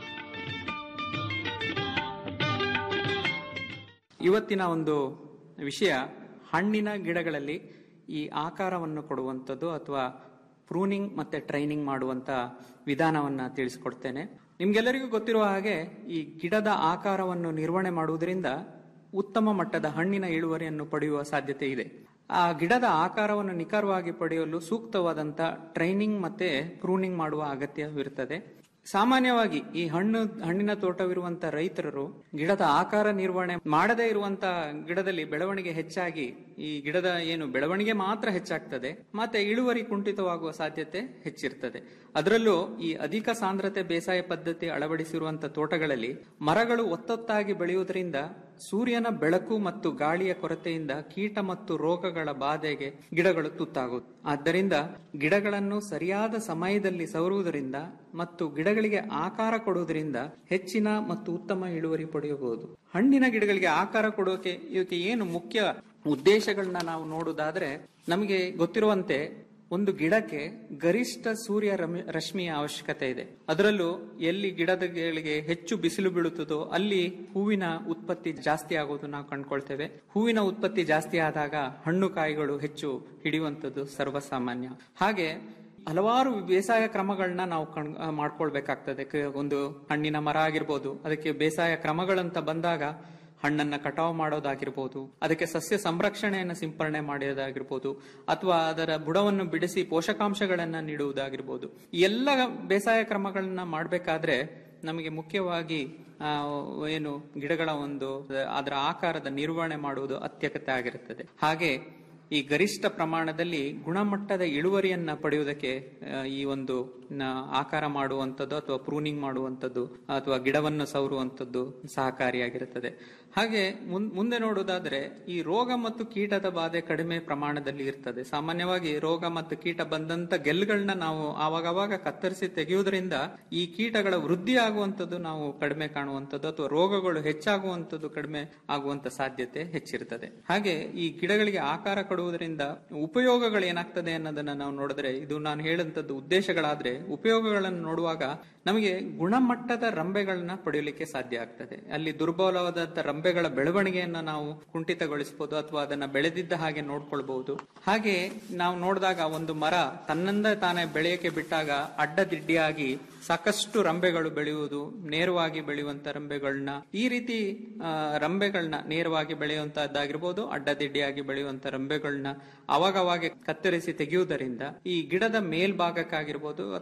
ಇವತ್ತಿನ ಒಂದು ವಿಷಯ ಹಣ್ಣಿನ ಗಿಡಗಳಲ್ಲಿ ಈ ಆಕಾರವನ್ನು ಕೊಡುವಂಥದ್ದು ಅಥವಾ ಪ್ರೂನಿಂಗ್ ಮತ್ತೆ ಟ್ರೈನಿಂಗ್ ಮಾಡುವಂತ ವಿಧಾನವನ್ನ ತಿಳಿಸ್ಕೊಡ್ತೇನೆ ನಿಮ್ಗೆಲ್ಲರಿಗೂ ಗೊತ್ತಿರುವ ಹಾಗೆ ಈ ಗಿಡದ ಆಕಾರವನ್ನು ನಿರ್ವಹಣೆ ಮಾಡುವುದರಿಂದ ಉತ್ತಮ ಮಟ್ಟದ ಹಣ್ಣಿನ ಇಳುವರಿಯನ್ನು ಪಡೆಯುವ ಸಾಧ್ಯತೆ ಇದೆ ಆ ಗಿಡದ ಆಕಾರವನ್ನು ನಿಖರವಾಗಿ ಪಡೆಯಲು ಸೂಕ್ತವಾದಂತ ಟ್ರೈನಿಂಗ್ ಮತ್ತೆ ಪ್ರೂನಿಂಗ್ ಮಾಡುವ ಅಗತ್ಯವಿರುತ್ತದೆ ಸಾಮಾನ್ಯವಾಗಿ ಈ ಹಣ್ಣು ಹಣ್ಣಿನ ತೋಟವಿರುವಂತ ರೈತರು ಗಿಡದ ಆಕಾರ ನಿರ್ವಹಣೆ ಮಾಡದೇ ಇರುವಂತ ಗಿಡದಲ್ಲಿ ಬೆಳವಣಿಗೆ ಹೆಚ್ಚಾಗಿ ಈ ಗಿಡದ ಏನು ಬೆಳವಣಿಗೆ ಮಾತ್ರ ಹೆಚ್ಚಾಗ್ತದೆ ಮತ್ತೆ ಇಳುವರಿ ಕುಂಠಿತವಾಗುವ ಸಾಧ್ಯತೆ ಹೆಚ್ಚಿರ್ತದೆ ಅದರಲ್ಲೂ ಈ ಅಧಿಕ ಸಾಂದ್ರತೆ ಬೇಸಾಯ ಪದ್ಧತಿ ಅಳವಡಿಸಿರುವಂತ ತೋಟಗಳಲ್ಲಿ ಮರಗಳು ಒತ್ತೊತ್ತಾಗಿ ಬೆಳೆಯುವುದರಿಂದ ಸೂರ್ಯನ ಬೆಳಕು ಮತ್ತು ಗಾಳಿಯ ಕೊರತೆಯಿಂದ ಕೀಟ ಮತ್ತು ರೋಗಗಳ ಬಾಧೆಗೆ ಗಿಡಗಳು ತುತ್ತಾಗುವುದು ಆದ್ದರಿಂದ ಗಿಡಗಳನ್ನು ಸರಿಯಾದ ಸಮಯದಲ್ಲಿ ಸವರುವುದರಿಂದ ಮತ್ತು ಗಿಡಗಳಿಗೆ ಆಕಾರ ಕೊಡುವುದರಿಂದ ಹೆಚ್ಚಿನ ಮತ್ತು ಉತ್ತಮ ಇಳುವರಿ ಪಡೆಯಬಹುದು ಹಣ್ಣಿನ ಗಿಡಗಳಿಗೆ ಆಕಾರ ಕೊಡೋಕೆ ಇದಕ್ಕೆ ಏನು ಮುಖ್ಯ ಉದ್ದೇಶಗಳನ್ನ ನಾವು ನೋಡುವುದಾದ್ರೆ ನಮಗೆ ಗೊತ್ತಿರುವಂತೆ ಒಂದು ಗಿಡಕ್ಕೆ ಗರಿಷ್ಠ ಸೂರ್ಯ ರಮ- ರಶ್ಮಿಯ ಅವಶ್ಯಕತೆ ಇದೆ ಅದರಲ್ಲೂ ಎಲ್ಲಿ ಗಿಡಗಳಿಗೆ ಹೆಚ್ಚು ಬಿಸಿಲು ಬೀಳುತ್ತದೋ ಅಲ್ಲಿ ಹೂವಿನ ಉತ್ಪತ್ತಿ ಜಾಸ್ತಿ ಆಗೋದು ನಾವು ಕಂಡ್ಕೊಳ್ತೇವೆ ಹೂವಿನ ಉತ್ಪತ್ತಿ ಜಾಸ್ತಿ ಆದಾಗ ಹಣ್ಣು ಕಾಯಿಗಳು ಹೆಚ್ಚು ಹಿಡಿಯುವಂಥದ್ದು ಸರ್ವಸಾಮಾನ್ಯ ಹಾಗೆ ಹಲವಾರು ಬೇಸಾಯ ಕ್ರಮಗಳನ್ನ ನಾವು ಕಣ್ ಆ, ಮಾಡ್ಕೊಳ್ಬೇಕಾಗ್ತದೆ ಕ- ಒಂದು ಹಣ್ಣಿನ ಮರ ಆಗಿರ್ಬೋದು ಅದಕ್ಕೆ ಬೇಸಾಯ ಕ್ರಮಗಳಂತ ಬಂದಾಗ ಹಣ್ಣನ್ನ ಕಟಾವು ಮಾಡೋದಾಗಿರ್ಬೋದು ಅದಕ್ಕೆ ಸಸ್ಯ ಸಂರಕ್ಷಣೆಯನ್ನು ಸಿಂಪರಣೆ ಮಾಡೋದಾಗಿರ್ಬೋದು ಅಥವಾ ಅದರ ಬುಡವನ್ನು ಬಿಡಿಸಿ ಪೋಷಕಾಂಶಗಳನ್ನ ನೀಡುವುದಾಗಿರ್ಬೋದು ಈ ಎಲ್ಲ ಬೇಸಾಯ ಕ್ರಮಗಳನ್ನ ಮಾಡಬೇಕಾದ್ರೆ ನಮಗೆ ಮುಖ್ಯವಾಗಿ ಆ, ಏನು ಗಿಡಗಳ ಒಂದು ಅದರ ಆಕಾರದ ನಿರ್ವಹಣೆ ಮಾಡುವುದು ಅತ್ಯಗತ್ಯ ಆಗಿರುತ್ತದೆ ಹಾಗೆ ಈ ಗರಿಷ್ಠ ಪ್ರಮಾಣದಲ್ಲಿ ಗುಣಮಟ್ಟದ ಇಳುವರಿಯನ್ನ ಪಡೆಯುವುದಕ್ಕೆ ಆ, ಈ ಒಂದು ನ- ಆಕಾರ ಮಾಡುವಂಥದ್ದು ಅಥವಾ ಪ್ರೂನಿಂಗ್ ಮಾಡುವಂಥದ್ದು ಅಥವಾ ಗಿಡವನ್ನು ಸವರುವಂಥದ್ದು ಸಹಕಾರಿಯಾಗಿರುತ್ತದೆ ಹಾಗೆ ಮುನ್- ಮುಂದೆ ನೋಡುವುದಾದ್ರೆ ಈ ರೋಗ ಮತ್ತು ಕೀಟದ ಬಾಧೆ ಕಡಿಮೆ ಪ್ರಮಾಣದಲ್ಲಿ ಇರ್ತದೆ ಸಾಮಾನ್ಯವಾಗಿ ರೋಗ ಮತ್ತು ಕೀಟ ಬಂದಂತ ಗೆಲ್ಲುಗಳನ್ನ ನಾವು ಆವಾಗವಾಗ ಕತ್ತರಿಸಿ ತೆಗೆಯುವುದರಿಂದ ಈ ಕೀಟಗಳ ವೃದ್ಧಿ ಆಗುವಂಥದ್ದು ನಾವು ಕಡಿಮೆ ಕಾಣುವಂಥದ್ದು ಅಥವಾ ರೋಗಗಳು ಹೆಚ್ಚಾಗುವಂಥದ್ದು ಕಡಿಮೆ ಆಗುವಂತ ಸಾಧ್ಯತೆ ಹೆಚ್ಚಿರ್ತದೆ ಹಾಗೆ ಈ ಗಿಡಗಳಿಗೆ ಆಕಾರ ಕೊಡುವುದರಿಂದ ಉಪಯೋಗಗಳು ಏನಾಗ್ತದೆ ಅನ್ನೋದನ್ನ ನಾವು ನೋಡಿದ್ರೆ ಇದು ನಾನು ಹೇಳಂತದ್ದು ಉದ್ದೇಶಗಳಾದ್ರೆ ಉಪಯೋಗಗಳನ್ನು ನೋಡುವಾಗ ನಮಗೆ ಗುಣಮಟ್ಟದ ರಂಬೆಗಳನ್ನ ಪಡೆಯಲಿಕ್ಕೆ ಸಾಧ್ಯ ಆಗ್ತದೆ ಅಲ್ಲಿ ದುರ್ಬಲವಾದಂತ ರಂಬೆಗಳ ಬೆಳವಣಿಗೆಯನ್ನ ನಾವು ಕುಂಠಿತಗೊಳಿಸಬಹುದು ಅಥವಾ ಅದನ್ನ ಬೆಳೆದಿದ್ದ ಹಾಗೆ ನೋಡ್ಕೊಳ್ಬಹುದು ಹಾಗೆ ನಾವು ನೋಡಿದಾಗ ಒಂದು ಮರ ತನ್ನಿಂದ ತಾನೇ ಬೆಳೆಯಕ್ಕೆ ಬಿಟ್ಟಾಗ ಅಡ್ಡದಿಡ್ಡಿಯಾಗಿ ಸಾಕಷ್ಟು ರಂಬೆಗಳು ಬೆಳೆಯುವುದು ನೇರವಾಗಿ ಬೆಳೆಯುವಂತ ರಂಬೆಗಳನ್ನ ಈ ರೀತಿ ಆ, ರಂಬೆಗಳನ್ನ ನೇರವಾಗಿ ಬೆಳೆಯುವಂತದ್ದಾಗಿರ್ಬೋದು ಅಡ್ಡದಿಡ್ಡಿಯಾಗಿ ಬೆಳೆಯುವಂತ ರಂಬೆಗಳನ್ನ ಅವಾಗವಾಗ ಕತ್ತರಿಸಿ ತೆಗೆಯುವುದರಿಂದ ಈ ಗಿಡದ ಮೇಲ್ಭಾಗಕ್ಕಾಗಿರ್ಬೋದು ಅಥವಾ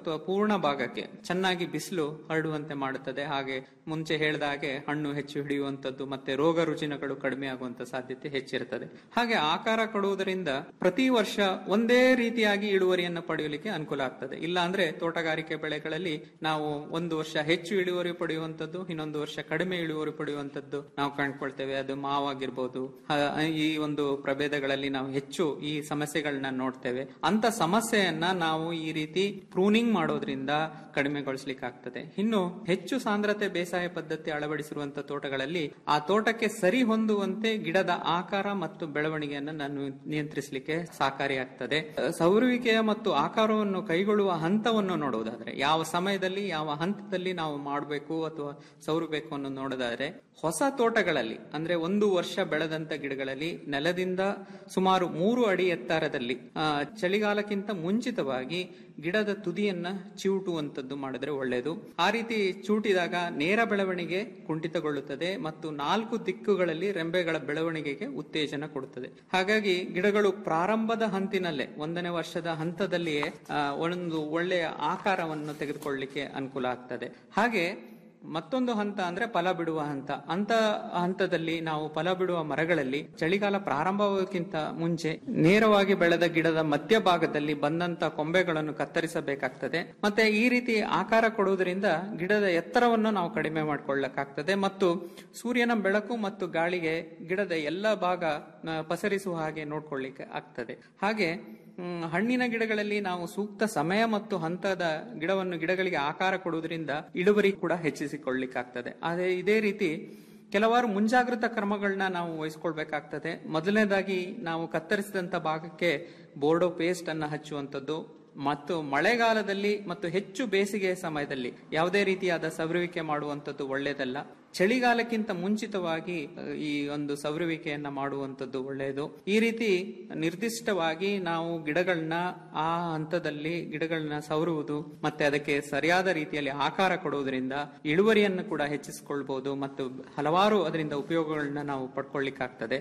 ಅಥವಾ ಪೂರ್ಣ ಭಾಗಕ್ಕೆ ಚೆನ್ನಾಗಿ ಬಿಸಿಲು ಹರಡುವಂತೆ ಮಾಡುತ್ತದೆ ಹಾಗೆ ಮುಂಚೆ ಹೇಳಿದ ಹಾಗೆ ಹಣ್ಣು ಹೆಚ್ಚು ಹಿಡಿಯುವಂತದ್ದು ಮತ್ತೆ ರೋಗ ರುಜಿನಗಳು ಕಡಿಮೆ ಆಗುವಂತ ಸಾಧ್ಯತೆ ಹೆಚ್ಚಿರುತ್ತದೆ ಹಾಗೆ ಆಕಾರ ಕೊಡುವುದರಿಂದ ಪ್ರತಿ ವರ್ಷ ಒಂದೇ ರೀತಿಯಾಗಿ ಇಳುವರಿಯನ್ನು ಪಡೆಯಲಿಕ್ಕೆ ಅನುಕೂಲ ಆಗ್ತದೆ ಇಲ್ಲ ಅಂದ್ರೆ ತೋಟಗಾರಿಕೆ ಬೆಳೆಗಳಲ್ಲಿ ನಾವು ಒಂದು ವರ್ಷ ಹೆಚ್ಚು ಇಳುವರಿ ಪಡೆಯುವಂತದ್ದು ಇನ್ನೊಂದು ವರ್ಷ ಕಡಿಮೆ ಇಳುವರಿ ಪಡೆಯುವಂತದ್ದು ನಾವು ಕಂಡುಕೊಳ್ತೇವೆ ಅದು ಮಾವಾಗಿರ್ಬೋದು ಹ- ಈ ಒಂದು ಪ್ರಭೇದಗಳಲ್ಲಿ ನಾವು ಹೆಚ್ಚು ಈ ಸಮಸ್ಯೆಗಳನ್ನ ನೋಡ್ತೇವೆ ಅಂತ ಸಮಸ್ಯೆಯನ್ನ ನಾವು ಈ ರೀತಿ ಪ್ರೂನಿಂಗ್ ಮಾಡೋದ್ರಿಂದ ಕಡಿಮೆಗೊಳಿಸ್ಲಿಕ್ಕೆ ಆಗ್ತದೆ ಇನ್ನು ಹೆಚ್ಚು ಸಾಂದ್ರತೆ ಬೇಸಾಯ ಪದ್ಧತಿ ಅಳವಡಿಸಿರುವಂತಹ ತೋಟಗಳಲ್ಲಿ ಆ ತೋಟಕ್ಕೆ ಸರಿ ಹೊಂದುವಂತೆ ಗಿಡದ ಆಕಾರ ಮತ್ತು ಬೆಳವಣಿಗೆಯನ್ನು ನಾನು ನಿಯಂತ್ರಿಸಲಿಕ್ಕೆ ಸಹಕಾರಿಯಾಗ್ತದೆ ಅಹ್, ಸವರುವಿಕೆಯ ಮತ್ತು ಆಕಾರವನ್ನು ಕೈಗೊಳ್ಳುವ ಹಂತವನ್ನು ನೋಡುವುದಾದ್ರೆ ಯಾವ ಸಮಯದಲ್ಲಿ ಯಾವ ಹಂತದಲ್ಲಿ ನಾವು ಮಾಡಬೇಕು ಅಥವಾ ಸವರಬೇಕು ಅನ್ನೋದು ನೋಡೋದಾದ್ರೆ ಹೊಸ ತೋಟಗಳಲ್ಲಿ ಅಂದ್ರೆ ಒಂದು ವರ್ಷ ಬೆಳೆದಂತ ಗಿಡಗಳಲ್ಲಿ ನೆಲದಿಂದ ಸುಮಾರು ಮೂರು ಅಡಿ ಎತ್ತರದಲ್ಲಿ ಆ, ಚಳಿಗಾಲಕ್ಕಿಂತ ಮುಂಚಿತವಾಗಿ ಗಿಡದ ತುದಿಯನ್ನ ಚಿವುಟುವಂತದ್ದು ಮಾಡಿದ್ರೆ ಒಳ್ಳೆಯದು ಆ ರೀತಿ ಚೂಟಿದಾಗ ನೇರ ಬೆಳವಣಿಗೆ ಕುಂಠಿತಗೊಳ್ಳುತ್ತದೆ ಮತ್ತು ನಾಲ್ಕು ದಿಕ್ಕುಗಳಲ್ಲಿ ರೆಂಬೆಗಳ ಬೆಳವಣಿಗೆಗೆ ಉತ್ತೇಜನ ಕೊಡುತ್ತದೆ ಹಾಗಾಗಿ ಗಿಡಗಳು ಪ್ರಾರಂಭದ ಹಂತಿನಲ್ಲೇ ಒಂದನೇ ವರ್ಷದ ಹಂತದಲ್ಲಿಯೇ ಆ, ಒಂದು ಒಳ್ಳೆಯ ಆಕಾರವನ್ನು ತೆಗೆದುಕೊಳ್ಳಲಿಕ್ಕೆ ಅನುಕೂಲ ಆಗ್ತದೆ ಹಾಗೆ ಮತ್ತೊಂದು ಹಂತ ಅಂದ್ರೆ ಫಲ ಬಿಡುವ ಹಂತ ಅಂತ ಹಂತದಲ್ಲಿ ನಾವು ಫಲ ಬಿಡುವ ಮರಗಳಲ್ಲಿ ಚಳಿಗಾಲ ಪ್ರಾರಂಭವಾಗಕ್ಕಿಂತ ಮುಂಚೆ ನೇರವಾಗಿ ಬೆಳೆದ ಗಿಡದ ಮಧ್ಯಭಾಗದಲ್ಲಿ ಬಂದಂತ ಕೊಂಬೆಗಳನ್ನು ಕತ್ತರಿಸಬೇಕಾಗ್ತದೆ ಮತ್ತೆ ಈ ರೀತಿ ಆಕಾರ ಕೊಡುವುದರಿಂದ ಗಿಡದ ಎತ್ತರವನ್ನು ನಾವು ಕಡಿಮೆ ಮಾಡಿಕೊಳ್ಳಕ್ಕಾಗ್ತದೆ ಮತ್ತು ಸೂರ್ಯನ ಬೆಳಕು ಮತ್ತು ಗಾಳಿಗೆ ಗಿಡದ ಎಲ್ಲ ಭಾಗ ಆ, ಪಸರಿಸುವ ಹಾಗೆ ನೋಡ್ಕೊಳ್ಳಿಕ್ಕೆ ಆಗ್ತದೆ ಹಾಗೆ ಮ್, ಹಣ್ಣಿನ ಗಿಡಗಳಲ್ಲಿ ನಾವು ಸೂಕ್ತ ಸಮಯ ಮತ್ತು ಹಂತದ ಗಿಡವನ್ನು ಗಿಡಗಳಿಗೆ ಆಕಾರ ಕೊಡುವುದರಿಂದ ಇಳುವರಿ ಕೂಡ ಹೆಚ್ಚಿಸಿಕೊಳ್ಳಿಕ್ಕಾಗ್ತದೆ ಅದೇ ಇದೇ ರೀತಿ ಕೆಲವಾರು ಮುಂಜಾಗ್ರತಾ ಕ್ರಮಗಳನ್ನ ನಾವು ವಹಿಸ್ಕೊಳ್ಬೇಕಾಗ್ತದೆ ಮೊದಲನೇದಾಗಿ ನಾವು ಕತ್ತರಿಸಿದಂತ ಭಾಗಕ್ಕೆ ಬೋರ್ಡೋ ಪೇಸ್ಟ್ ಅನ್ನ ಹಚ್ಚುವಂತದ್ದು ಮತ್ತು ಮಳೆಗಾಲದಲ್ಲಿ ಮತ್ತು ಹೆಚ್ಚು ಬೇಸಿಗೆ ಸಮಯದಲ್ಲಿ ಯಾವುದೇ ರೀತಿಯಾದ ಸವರುವಿಕೆ ಮಾಡುವಂತದ್ದು ಒಳ್ಳೆಯದಲ್ಲ ಚಳಿಗಾಲಕ್ಕಿಂತ ಮುಂಚಿತವಾಗಿ ಅಹ್, ಈ ಒಂದು ಸವರುವಿಕೆಯನ್ನ ಮಾಡುವಂತದ್ದು ಒಳ್ಳೆಯದು ಈ ರೀತಿ ನಿರ್ದಿಷ್ಟವಾಗಿ ನಾವು ಗಿಡಗಳನ್ನ ಆ ಹಂತದಲ್ಲಿ ಗಿಡಗಳನ್ನ ಸವರುವುದು ಮತ್ತೆ ಅದಕ್ಕೆ ಸರಿಯಾದ ರೀತಿಯಲ್ಲಿ ಆಕಾರ ಕೊಡುವುದರಿಂದ ಇಳುವರಿಯನ್ನು ಕೂಡ ಹೆಚ್ಚಿಸಿಕೊಳ್ಬಹುದು ಮತ್ತು ಹಲವಾರು ಅದರಿಂದ ಉಪಯೋಗಗಳನ್ನ ನಾವು ಪಡ್ಕೊಳ್ಳಿಕ್ಕಾಗ್ತದೆ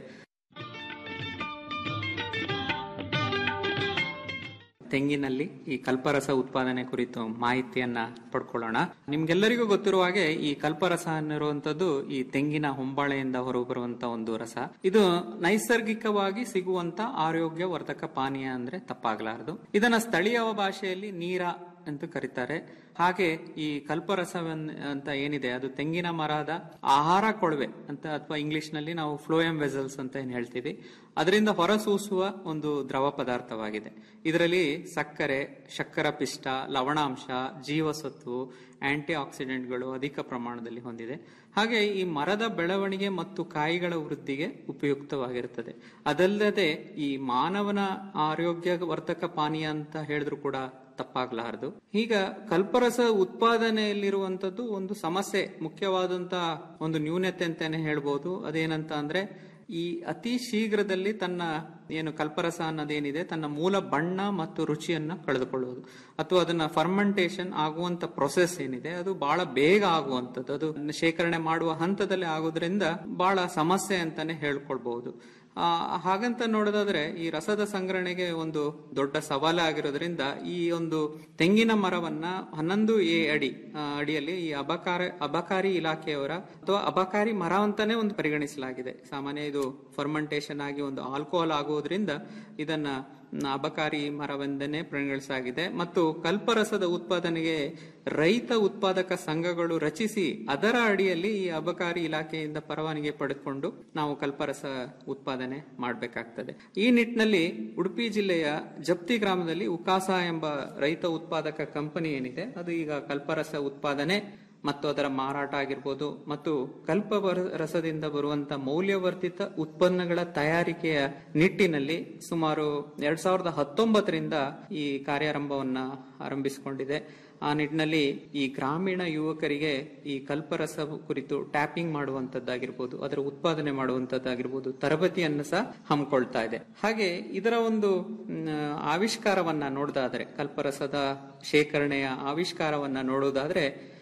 ತೆಂಗಿನಲ್ಲಿ ಈ ಕಲ್ಪರಸ ಉತ್ಪಾದನೆ ಕುರಿತು ಮಾಹಿತಿಯನ್ನ ಪಡ್ಕೊಳ್ಳೋಣ ನಿಮ್ಗೆಲ್ಲರಿಗೂ ಗೊತ್ತಿರುವ ಹಾಗೆ ಈ ಕಲ್ಪರಸ ಅನ್ನಿರುವಂತದ್ದು ಈ ತೆಂಗಿನ ಹೊಂಬಾಳೆಯಿಂದ ಹೊರಬರುವಂತ ಒಂದು ರಸ ಇದು ನೈಸರ್ಗಿಕವಾಗಿ ಸಿಗುವಂತ ಆರೋಗ್ಯ ವರ್ಧಕ ಪಾನೀಯ ಅಂದ್ರೆ ತಪ್ಪಾಗಲಾರದು ಇದನ್ನ ಸ್ಥಳೀಯ ಭಾಷೆಯಲ್ಲಿ ನೀರ ಅಂತ ಕರೀತಾರೆ ಹಾಗೆ ಈ ಕಲ್ಪರಸವನ್ ಅಂತ ಏನಿದೆ ಅದು ತೆಂಗಿನ ಮರದ ಆಹಾರ ಕೊಳವೆ ಅಂತ ಅಥವಾ ಇಂಗ್ಲಿಷ್ ನಲ್ಲಿ ನಾವು ಫ್ಲೋಯಂ ವೆಸಲ್ಸ್ ಅಂತ ಏನ್ ಹೇಳ್ತೀವಿ ಅದರಿಂದ ಹೊರಸೂಸುವ ಒಂದು ದ್ರವ ಪದಾರ್ಥವಾಗಿದೆ ಇದರಲ್ಲಿ ಸಕ್ಕರೆ ಶಕ್ಕರ ಪಿಷ್ಟ ಲವಣಾಂಶ ಜೀವಸತ್ವ ಆಂಟಿ ಆಕ್ಸಿಡೆಂಟ್ಗಳು ಅಧಿಕ ಪ್ರಮಾಣದಲ್ಲಿ ಹೊಂದಿದೆ ಹಾಗೆ ಈ ಮರದ ಬೆಳವಣಿಗೆ ಮತ್ತು ಕಾಯಿಗಳ ವೃದ್ಧಿಗೆ ಉಪಯುಕ್ತವಾಗಿರುತ್ತದೆ ಅದಲ್ಲದೆ ಈ ಮಾನವನ ಆರೋಗ್ಯ ವರ್ಧಕ ಪಾನೀಯ ಅಂತ ಹೇಳಿದ್ರು ಕೂಡ ತಪ್ಪಾಗಲಾರದು ಈಗ ಕಲ್ಪರಸ ಉತ್ಪಾದನೆಯಲ್ಲಿರುವಂತದ್ದು ಒಂದು ಸಮಸ್ಯೆ ಮುಖ್ಯವಾದಂತ ಒಂದು ನ್ಯೂನತೆ ಅಂತಾನೆ ಹೇಳ್ಬೋದು ಅದೇನಂತ ಅಂದ್ರೆ ಈ ಅತಿ ಶೀಘ್ರದಲ್ಲಿ ತನ್ನ ಏನು ಕಲ್ಪರಸ ಅನ್ನೋದೇನಿದೆ ತನ್ನ ಮೂಲ ಬಣ್ಣ ಮತ್ತು ರುಚಿಯನ್ನ ಕಳೆದುಕೊಳ್ಳುವುದು ಅಥವಾ ಅದನ್ನ ಫರ್ಮೆಂಟೇಶನ್ ಆಗುವಂತ ಪ್ರೊಸೆಸ್ ಏನಿದೆ ಅದು ಬಹಳ ಬೇಗ ಆಗುವಂತದ್ದು ಅದು ಶೇಖರಣೆ ಮಾಡುವ ಹಂತದಲ್ಲಿ ಆಗೋದ್ರಿಂದ ಬಹಳ ಸಮಸ್ಯೆ ಅಂತಾನೆ ಹೇಳ್ಕೊಳ್ಬಹುದು ಆ, ಹಾಗಂತ ನೋಡೋದಾದ್ರೆ ಈ ರಸದ ಸಂಗ್ರಹಣೆಗೆ ಒಂದು ದೊಡ್ಡ ಸವಾಲು ಆಗಿರೋದ್ರಿಂದ ಈ ಒಂದು ತೆಂಗಿನ ಮರವನ್ನ ಹನ್ನೊಂದು ಎ ಅಡಿ ಆ, ಅಡಿಯಲ್ಲಿ ಈ ಅಬಕಾರ ಅಬಕಾರಿ ಇಲಾಖೆಯವರ ಅಥವಾ ಅಬಕಾರಿ ಮರ ಅಂತಾನೆ ಒಂದು ಪರಿಗಣಿಸಲಾಗಿದೆ ಸಾಮಾನ್ಯ ಇದು ಫರ್ಮೆಂಟೇಶನ್ ಆಗಿ ಒಂದು ಆಲ್ಕೋಹಾಲ್ ಆಗುವುದರಿಂದ ಇದನ್ನ ಮ್, ಅಬಕಾರಿ ಮರವೆಂದನೇ ಪರಿಗಣಿಸಲಾಗಿದೆ ಮತ್ತು ಕಲ್ಪರಸದ ಉತ್ಪಾದನೆಗೆ ರೈತ ಉತ್ಪಾದಕ ಸಂಘಗಳು ರಚಿಸಿ ಅದರ ಅಡಿಯಲ್ಲಿ ಈ ಅಬಕಾರಿ ಇಲಾಖೆಯಿಂದ ಪರವಾನಗಿ ಪಡೆದುಕೊಂಡು ನಾವು ಕಲ್ಪರಸ ಉತ್ಪಾದನೆ ಮಾಡಬೇಕಾಗ್ತದೆ ಈ ನಿಟ್ಟಿನಲ್ಲಿ ಉಡುಪಿ ಜಿಲ್ಲೆಯ ಜಪ್ತಿ ಗ್ರಾಮದಲ್ಲಿ ಉಕಾಸ ಎಂಬ ರೈತ ಉತ್ಪಾದಕ ಕಂಪನಿ ಏನಿದೆ ಅದು ಈಗ ಕಲ್ಪರಸ ಉತ್ಪಾದನೆ ಮತ್ತು ಅದರ ಮಾರಾಟ ಆಗಿರ್ಬೋದು ಮತ್ತು ಕಲ್ಪ ವರ- ರಸದಿಂದ ಬರುವಂತ ಮೌಲ್ಯವರ್ಧಿತ ಉತ್ಪನ್ನಗಳ ತಯಾರಿಕೆಯ ನಿಟ್ಟಿನಲ್ಲಿ ಸುಮಾರು ಎರಡ್ ಸಾವಿರದ ಹತ್ತೊಂಬತ್ತರಿಂದ ಈ ಕಾರ್ಯಾರಂಭವನ್ನ ಆರಂಭಿಸಿಕೊಂಡಿದೆ ಆ ನಿಟ್ಟಿನಲ್ಲಿ ಈ ಗ್ರಾಮೀಣ ಯುವಕರಿಗೆ ಈ ಕಲ್ಪರಸ ಕುರಿತು ಟ್ಯಾಪಿಂಗ್ ಮಾಡುವಂತದ್ದಾಗಿರ್ಬೋದು ಅದರ ಉತ್ಪಾದನೆ ಮಾಡುವಂತದ್ದಾಗಿರ್ಬೋದು ತರಬೇತಿಯನ್ನು ಸಹ ಹಮ್ಮಿಕೊಳ್ತಾ ಇದೆ ಹಾಗೆ ಇದರ ಒಂದು ಮ್, ಆವಿಷ್ಕಾರವನ್ನ ನೋಡೋದಾದ್ರೆ ಕಲ್ಪರಸದ ಶೇಖರಣೆಯ ಆವಿಷ್ಕಾರವನ್ನ ನೋಡೋದಾದ್ರೆ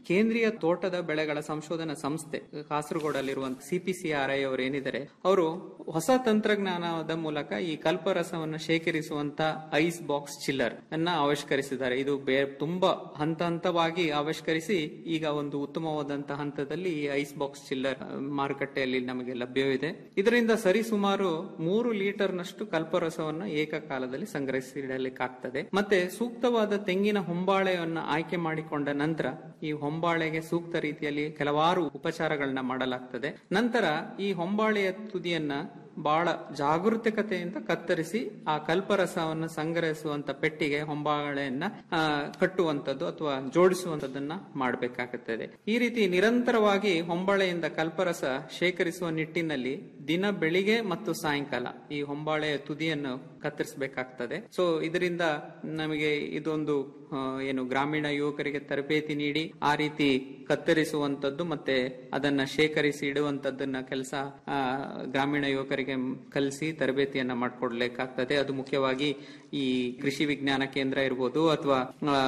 ಕೇಂದ್ರೀಯ ತೋಟದ ಬೆಳೆಗಳ ಸಂಶೋಧನಾ ಸಂಸ್ಥೆ ಕಾಸರಗೋಡಲ್ಲಿರುವಂತ ಸಿಪಿಸಿಆರ್ಐ ಅವರು ಏನಿದ್ದಾರೆ ಅವರು ಹೊಸ ತಂತ್ರಜ್ಞಾನದ ಮೂಲಕ ಈ ಕಲ್ಪರಸವನ್ನು ಶೇಖರಿಸುವಂತ ಐಸ್ ಬಾಕ್ಸ್ ಚಿಲ್ಲರ್ ಅನ್ನ ಆವಿಷ್ಕರಿಸಿದ್ದಾರೆ ಇದು ಬೇ ತುಂಬಾ ಹಂತ ಹಂತವಾಗಿ ಆವಿಷ್ಕರಿಸಿ ಈಗ ಒಂದು ಉತ್ತಮವಾದಂತಹ ಹಂತದಲ್ಲಿ ಈ ಐಸ್ ಬಾಕ್ಸ್ ಚಿಲ್ಲರ್ ಆ, ಮಾರುಕಟ್ಟೆಯಲ್ಲಿ ನಮಗೆ ಲಭ್ಯವಿದೆ ಇದರಿಂದ ಸರಿಸುಮಾರು ಮೂರು ಲೀಟರ್ ನಷ್ಟು ಕಲ್ಪರಸವನ್ನು ಏಕಕಾಲದಲ್ಲಿ ಸಂಗ್ರಹಿಸಿಡಲಿಕ್ಕಾಗ್ತದೆ ಮತ್ತೆ ಸೂಕ್ತವಾದ ತೆಂಗಿನ ಹೊಂಬಾಳೆಯನ್ನು ಆಯ್ಕೆ ಮಾಡಿಕೊಂಡ ನಂತರ ಈ ಹೊಂಬಾಳೆಗೆ ಸೂಕ್ತ ರೀತಿಯಲ್ಲಿ ಕೆಲವಾರು ಉಪಚಾರಗಳನ್ನ ಮಾಡಲಾಗ್ತದೆ ನಂತರ ಈ ಹೊಂಬಾಳೆಯ ತುದಿಯನ್ನ ಬಹಳ ಜಾಗರೂಕತೆಯಿಂದ ಕತ್ತರಿಸಿ ಆ ಕಲ್ಪರಸವನ್ನು ಸಂಗ್ರಹಿಸುವಂತ ಪೆಟ್ಟಿಗೆ ಹೊಂಬಾಳೆಯನ್ನ ಆ, ಕಟ್ಟುವಂತದ್ದು ಅಥವಾ ಜೋಡಿಸುವಂತದನ್ನ ಮಾಡಬೇಕಾಗುತ್ತದೆ ಈ ರೀತಿ ನಿರಂತರವಾಗಿ ಹೊಂಬಾಳೆಯಿಂದ ಕಲ್ಪರಸ ಶೇಖರಿಸುವ ನಿಟ್ಟಿನಲ್ಲಿ ದಿನ ಬೆಳಿಗ್ಗೆ ಮತ್ತು ಸಾಯಂಕಾಲ ಈ ಹೊಂಬಾಳೆಯ ತುದಿಯನ್ನು ಕತ್ತರಿಸಬೇಕಾಗ್ತದೆ ಸೊ ಇದರಿಂದ ನಮಗೆ ಇದೊಂದು ಆ, ಏನು ಗ್ರಾಮೀಣ ಯುವಕರಿಗೆ ತರಬೇತಿ ನೀಡಿ ಆ ರೀತಿ ಕತ್ತರಿಸುವಂತದ್ದು ಮತ್ತೆ ಅದನ್ನ ಶೇಖರಿಸಿ ಇಡುವಂತದ್ದನ್ನ ಕೆಲಸ ಗ್ರಾಮೀಣ ಯುವಕರಿಗೆ ಕಲಿಸಿ ತರಬೇತಿಯನ್ನ ಮಾಡಿಕೊಡ್ಲಿಕ್ಕಾಗ್ತದೆ ಅದು ಮುಖ್ಯವಾಗಿ ಈ ಕೃಷಿ ವಿಜ್ಞಾನ ಕೇಂದ್ರ ಇರ್ಬೋದು ಅಥವಾ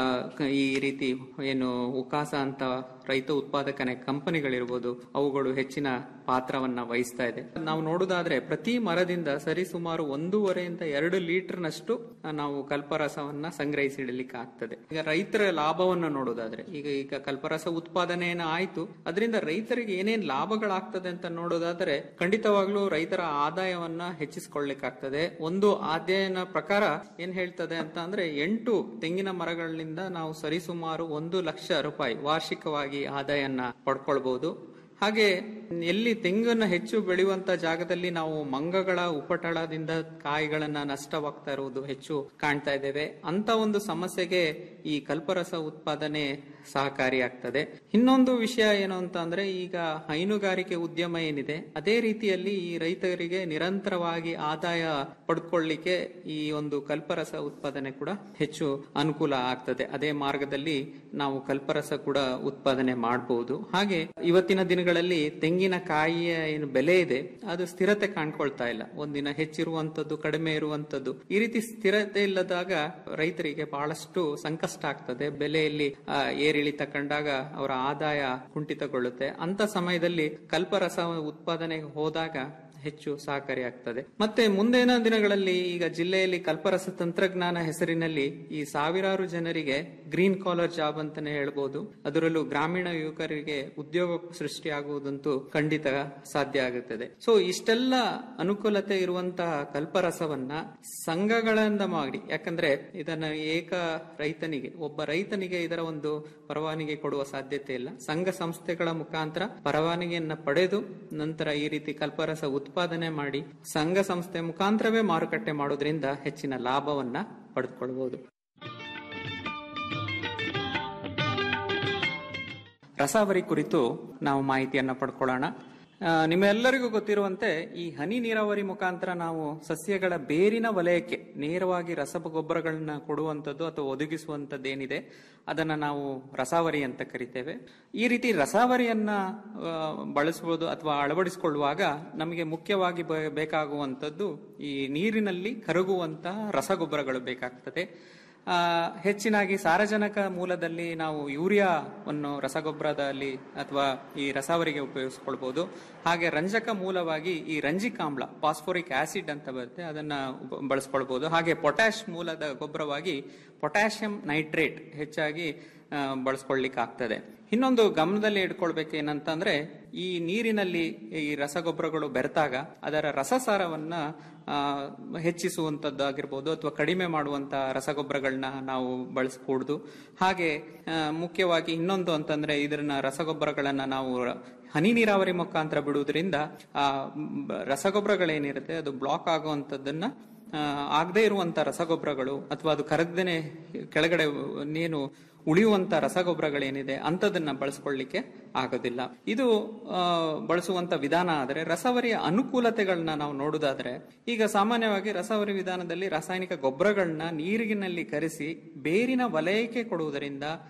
ಈ ರೀತಿ ಏನು ಉಕಾಸ ಅಂತ ರೈತ ಉತ್ಪಾದಕನೆ ಕಂಪನಿಗಳಿರ್ಬೋದು ಅವುಗಳು ಹೆಚ್ಚಿನ ಪಾತ್ರವನ್ನ ವಹಿಸ್ತಾ ಇದೆ ನಾವು ನೋಡುದಾದ್ರೆ ಪ್ರತಿ ಮರದಿಂದ ಸರಿಸುಮಾರು ಒಂದೂವರೆಯಿಂದ ಎರಡು ಲೀಟರ್ ನಷ್ಟು ನಾವು ಕಲ್ಪರಸವನ್ನ ಸಂಗ್ರಹಿಸಿಡಲಿಕ್ಕೆ ಆಗ್ತದೆ ಈಗ ರೈತರ ಲಾಭವನ್ನು ನೋಡೋದಾದ್ರೆ ಈಗ ಈಗ ಕಲ್ಪರಸ ಉತ್ಪಾದನೆ ಆಯ್ತು ಅದರಿಂದ ರೈತರಿಗೆ ಏನೇನ್ ಲಾಭಗಳಾಗ್ತದೆ ಅಂತ ನೋಡೋದಾದ್ರೆ ಖಂಡಿತವಾಗ್ಲೂ ರೈತರ ಆದಾಯವನ್ನ ಹೆಚ್ಚಿಸಿಕೊಳ್ಳಿಕ್ಕಾಗ್ತದೆ ಒಂದು ಅಧ್ಯಯನ ಪ್ರಕಾರ ಏನ್ ಹೇಳ್ತದೆ ಅಂತ ಅಂದ್ರೆ ಎಂಟು ತೆಂಗಿನ ಮರಗಳಿಂದ ನಾವು ಸರಿಸುಮಾರು ಒಂದು ಲಕ್ಷ ರೂಪಾಯಿ ವಾರ್ಷಿಕವಾಗಿ ಆದಾಯನ ಪಡ್ಕೊಳ್ಬಹುದು ಹಾಗೆ ಎಲ್ಲಿ ತೆಂಗನ್ನ ಹೆಚ್ಚು ಬೆಳೆಯುವಂತ ಜಾಗದಲ್ಲಿ ನಾವು ಮಂಗಗಳ ಉಪಟಳದಿಂದ ಕಾಯಿಗಳನ್ನ ನಷ್ಟವಾಗ್ತಾ ಇರುವುದು ಹೆಚ್ಚು ಕಾಣ್ತಾ ಇದ್ದೇವೆ ಅಂತ ಒಂದು ಸಮಸ್ಯೆಗೆ ಈ ಕಲ್ಪರಸ ಉತ್ಪಾದನೆ ಸಹಕಾರಿಯಾಗ್ತದೆ ಇನ್ನೊಂದು ವಿಷಯ ಏನು ಅಂತ ಅಂದ್ರೆ ಈಗ ಹೈನುಗಾರಿಕೆ ಉದ್ಯಮ ಏನಿದೆ ಅದೇ ರೀತಿಯಲ್ಲಿ ಈ ರೈತರಿಗೆ ನಿರಂತರವಾಗಿ ಆದಾಯ ಪಡ್ಕೊಳ್ಳಿಕ್ಕೆ ಈ ಒಂದು ಕಲ್ಪರಸ ಉತ್ಪಾದನೆ ಕೂಡ ಹೆಚ್ಚು ಅನುಕೂಲ ಆಗ್ತದೆ ಅದೇ ಮಾರ್ಗದಲ್ಲಿ ನಾವು ಕಲ್ಪರಸ ಕೂಡ ಉತ್ಪಾದನೆ ಮಾಡಬಹುದು ಹಾಗೆ ಇವತ್ತಿನ ದಿನಗಳಲ್ಲಿ ತೆಂಗಿನಕಾಯಿಯ ಏನು ಬೆಲೆ ಇದೆ ಅದು ಸ್ಥಿರತೆ ಕಾಣ್ಕೊಳ್ತಾ ಇಲ್ಲ ಒಂದಿನ ಹೆಚ್ಚಿರುವಂತದ್ದು ಕಡಿಮೆ ಇರುವಂತದ್ದು ಈ ರೀತಿ ಸ್ಥಿರತೆ ಇಲ್ಲದಾಗ ರೈತರಿಗೆ ಬಹಳಷ್ಟು ಸಂಕಷ್ಟ ಆಗ್ತದೆ ಬೆಲೆಯಲ್ಲಿ ಆ, ಏರಿಳಿತ ಕಂಡಾಗ ಅವರ ಆದಾಯ ಕುಂಠಿತಗೊಳ್ಳುತ್ತೆ ಅಂತ ಸಮಯದಲ್ಲಿ ಕಲ್ಪರಸ ಉತ್ಪಾದನೆಗೆ ಹೋದಾಗ ಹೆಚ್ಚು ಸಹಕಾರಿಯಾಗ್ತದೆ ಮತ್ತೆ ಮುಂದಿನ ದಿನಗಳಲ್ಲಿ ಈಗ ಜಿಲ್ಲೆಯಲ್ಲಿ ಕಲ್ಪರಸ ತಂತ್ರಜ್ಞಾನ ಹೆಸರಿನಲ್ಲಿ ಈ ಸಾವಿರಾರು ಜನರಿಗೆ ಗ್ರೀನ್ ಕಾಲರ್ ಜಾಬ್ ಅಂತಾನೆ ಹೇಳ್ಬೋದು ಅದರಲ್ಲೂ ಗ್ರಾಮೀಣ ಯುವಕರಿಗೆ ಉದ್ಯೋಗ ಸೃಷ್ಟಿಯಾಗುವುದಂತೂ ಖಂಡಿತ ಸಾಧ್ಯ ಆಗುತ್ತದೆ ಸೊ ಇಷ್ಟೆಲ್ಲ ಅನುಕೂಲತೆ ಇರುವಂತಹ ಕಲ್ಪರಸವನ್ನ ಸಂಘಗಳಿಂದ ಮಾಡಿ ಯಾಕಂದ್ರೆ ಇದನ್ನ ಏಕ ರೈತನಿಗೆ ಒಬ್ಬ ರೈತನಿಗೆ ಇದರ ಒಂದು ಪರವಾನಗಿ ಕೊಡುವ ಸಾಧ್ಯತೆ ಇಲ್ಲ ಸಂಘ ಸಂಸ್ಥೆಗಳ ಮುಖಾಂತರ ಪರವಾನಗಿಯನ್ನ ಪಡೆದು ನಂತರ ಈ ರೀತಿ ಕಲ್ಪರಸ ಉತ್ಪಾದನೆ ಮಾಡಿ ಸಂಘ ಸಂಸ್ಥೆ ಮುಖಾಂತರವೇ ಮಾರುಕಟ್ಟೆ ಮಾಡೋದ್ರಿಂದ ಹೆಚ್ಚಿನ ಲಾಭವನ್ನ ಪಡೆದುಕೊಳ್ಳಬಹುದು ರಸಾವರಿ ಕುರಿತು ನಾವು ಮಾಹಿತಿಯನ್ನ ಪಡ್ಕೊಳ್ಳೋಣ ಆ, ನಿಮ್ಮೆಲ್ಲರಿಗೂ ಗೊತ್ತಿರುವಂತೆ ಈ ಹನಿ ನೀರಾವರಿ ಮುಖಾಂತರ ನಾವು ಸಸ್ಯಗಳ ಬೇರಿನ ವಲಯಕ್ಕೆ ನೇರವಾಗಿ ರಸಗೊಬ್ಬರಗಳನ್ನ ಕೊಡುವಂಥದ್ದು ಅಥವಾ ಒದಗಿಸುವಂಥದ್ದು ಏನಿದೆ ಅದನ್ನ ನಾವು ರಸಾವರಿ ಅಂತ ಕರಿತೇವೆ ಈ ರೀತಿ ರಸಾವರಿಯನ್ನ ಆ, ಬಳಸುವುದು ಅಥವಾ ಅಳವಡಿಸಿಕೊಳ್ಳುವಾಗ ನಮಗೆ ಮುಖ್ಯವಾಗಿ ಬ- ಬೇಕಾಗುವಂಥದ್ದು ಈ ನೀರಿನಲ್ಲಿ ಕರಗುವಂತಹ ರಸಗೊಬ್ಬರಗಳು ಬೇಕಾಗ್ತದೆ ಆ, ಹೆಚ್ಚಿನಾಗಿ ಸಾರಜನಕ ಮೂಲದಲ್ಲಿ ನಾವು ಯೂರಿಯಾವನ್ನು ರಸಗೊಬ್ಬರದಲ್ಲಿ ಅಥವಾ ಈ ರಸಾವರಿಗೆ ಉಪಯೋಗಿಸ್ಕೊಳ್ಬಹುದು ಹಾಗೆ ರಂಜಕ ಮೂಲವಾಗಿ ಈ ರಂಜಿಕಾಮ್ಲ ಫಾಸ್ಫೋರಿಕ್ ಆಸಿಡ್ ಅಂತ ಬರುತ್ತೆ ಅದನ್ನ ಉಪ- ಬಳಸ್ಕೊಳ್ಬಹುದು ಹಾಗೆ ಪೊಟ್ಯಾಶ್ ಮೂಲದ ಗೊಬ್ಬರವಾಗಿ ಪೊಟ್ಯಾಷಿಯಂ ನೈಟ್ರೇಟ್ ಹೆಚ್ಚಾಗಿ ಆ, ಬಳಸ್ಕೊಳ್ಳಿಕ್ಕೆ ಆಗ್ತದೆ ಇನ್ನೊಂದು ಗಮನದಲ್ಲಿ ಇಟ್ಕೊಳ್ಬೇಕು ಏನಂತಂದ್ರೆ ಈ ನೀರಿನಲ್ಲಿ ಈ ರಸಗೊಬ್ಬರಗಳು ಬೆರೆತಾಗ ಅದರ ರಸಸಾರವನ್ನ ಆ, ಹೆಚ್ಚಿಸುವಂತದ್ದಾಗಿರ್ಬೋದು ಅಥವಾ ಕಡಿಮೆ ಮಾಡುವಂತ ರಸಗೊಬ್ಬರಗಳನ್ನ ನಾವು ಬಳಸಕೂಡ್ದು ಹಾಗೆ ಆ, ಮುಖ್ಯವಾಗಿ ಇನ್ನೊಂದು ಅಂತಂದ್ರೆ ಇದನ್ನ ರಸಗೊಬ್ಬರಗಳನ್ನ ನಾವು ರ- ಹನಿ ನೀರಾವರಿ ಮುಖಾಂತರ ಬಿಡುವುದರಿಂದ ಆ ಮ್, ರಸಗೊಬ್ಬರಗಳೇನಿರುತ್ತೆ ಅದು ಬ್ಲಾಕ್ ಆಗುವಂತದ್ದನ್ನ ಆ, ಆಗದೇ ಇರುವಂತ ರಸಗೊಬ್ಬರಗಳು ಅಥವಾ ಅದು ಕರಗದೇನೆ ಕೆಳಗಡೆ ನೀನು ಉಳಿಯುವಂತ ರಸಗೊಬ್ಬರಗಳೇನಿದೆ ಅಂತದನ್ನ ಬಳಸ್ಕೊಳ್ಳಿಕ್ಕೆ ಆಗೋದಿಲ್ಲ ಇದು ಆ, ಬಳಸುವಂತ ವಿಧಾನ ಆದರೆ ರಸವರಿಯ ಅನುಕೂಲತೆಗಳನ್ನ ನಾವು ನೋಡುದಾದ್ರೆ ಈಗ ಸಾಮಾನ್ಯವಾಗಿ ರಸವರಿ ವಿಧಾನದಲ್ಲಿ ರಾಸಾಯನಿಕ ಗೊಬ್ಬರಗಳನ್ನ ನೀರಿನಲ್ಲಿ ಕರೆಸಿ ಬೇರಿನ ವಲಯಕ್ಕೆ ಕೊಡುವುದರಿಂದ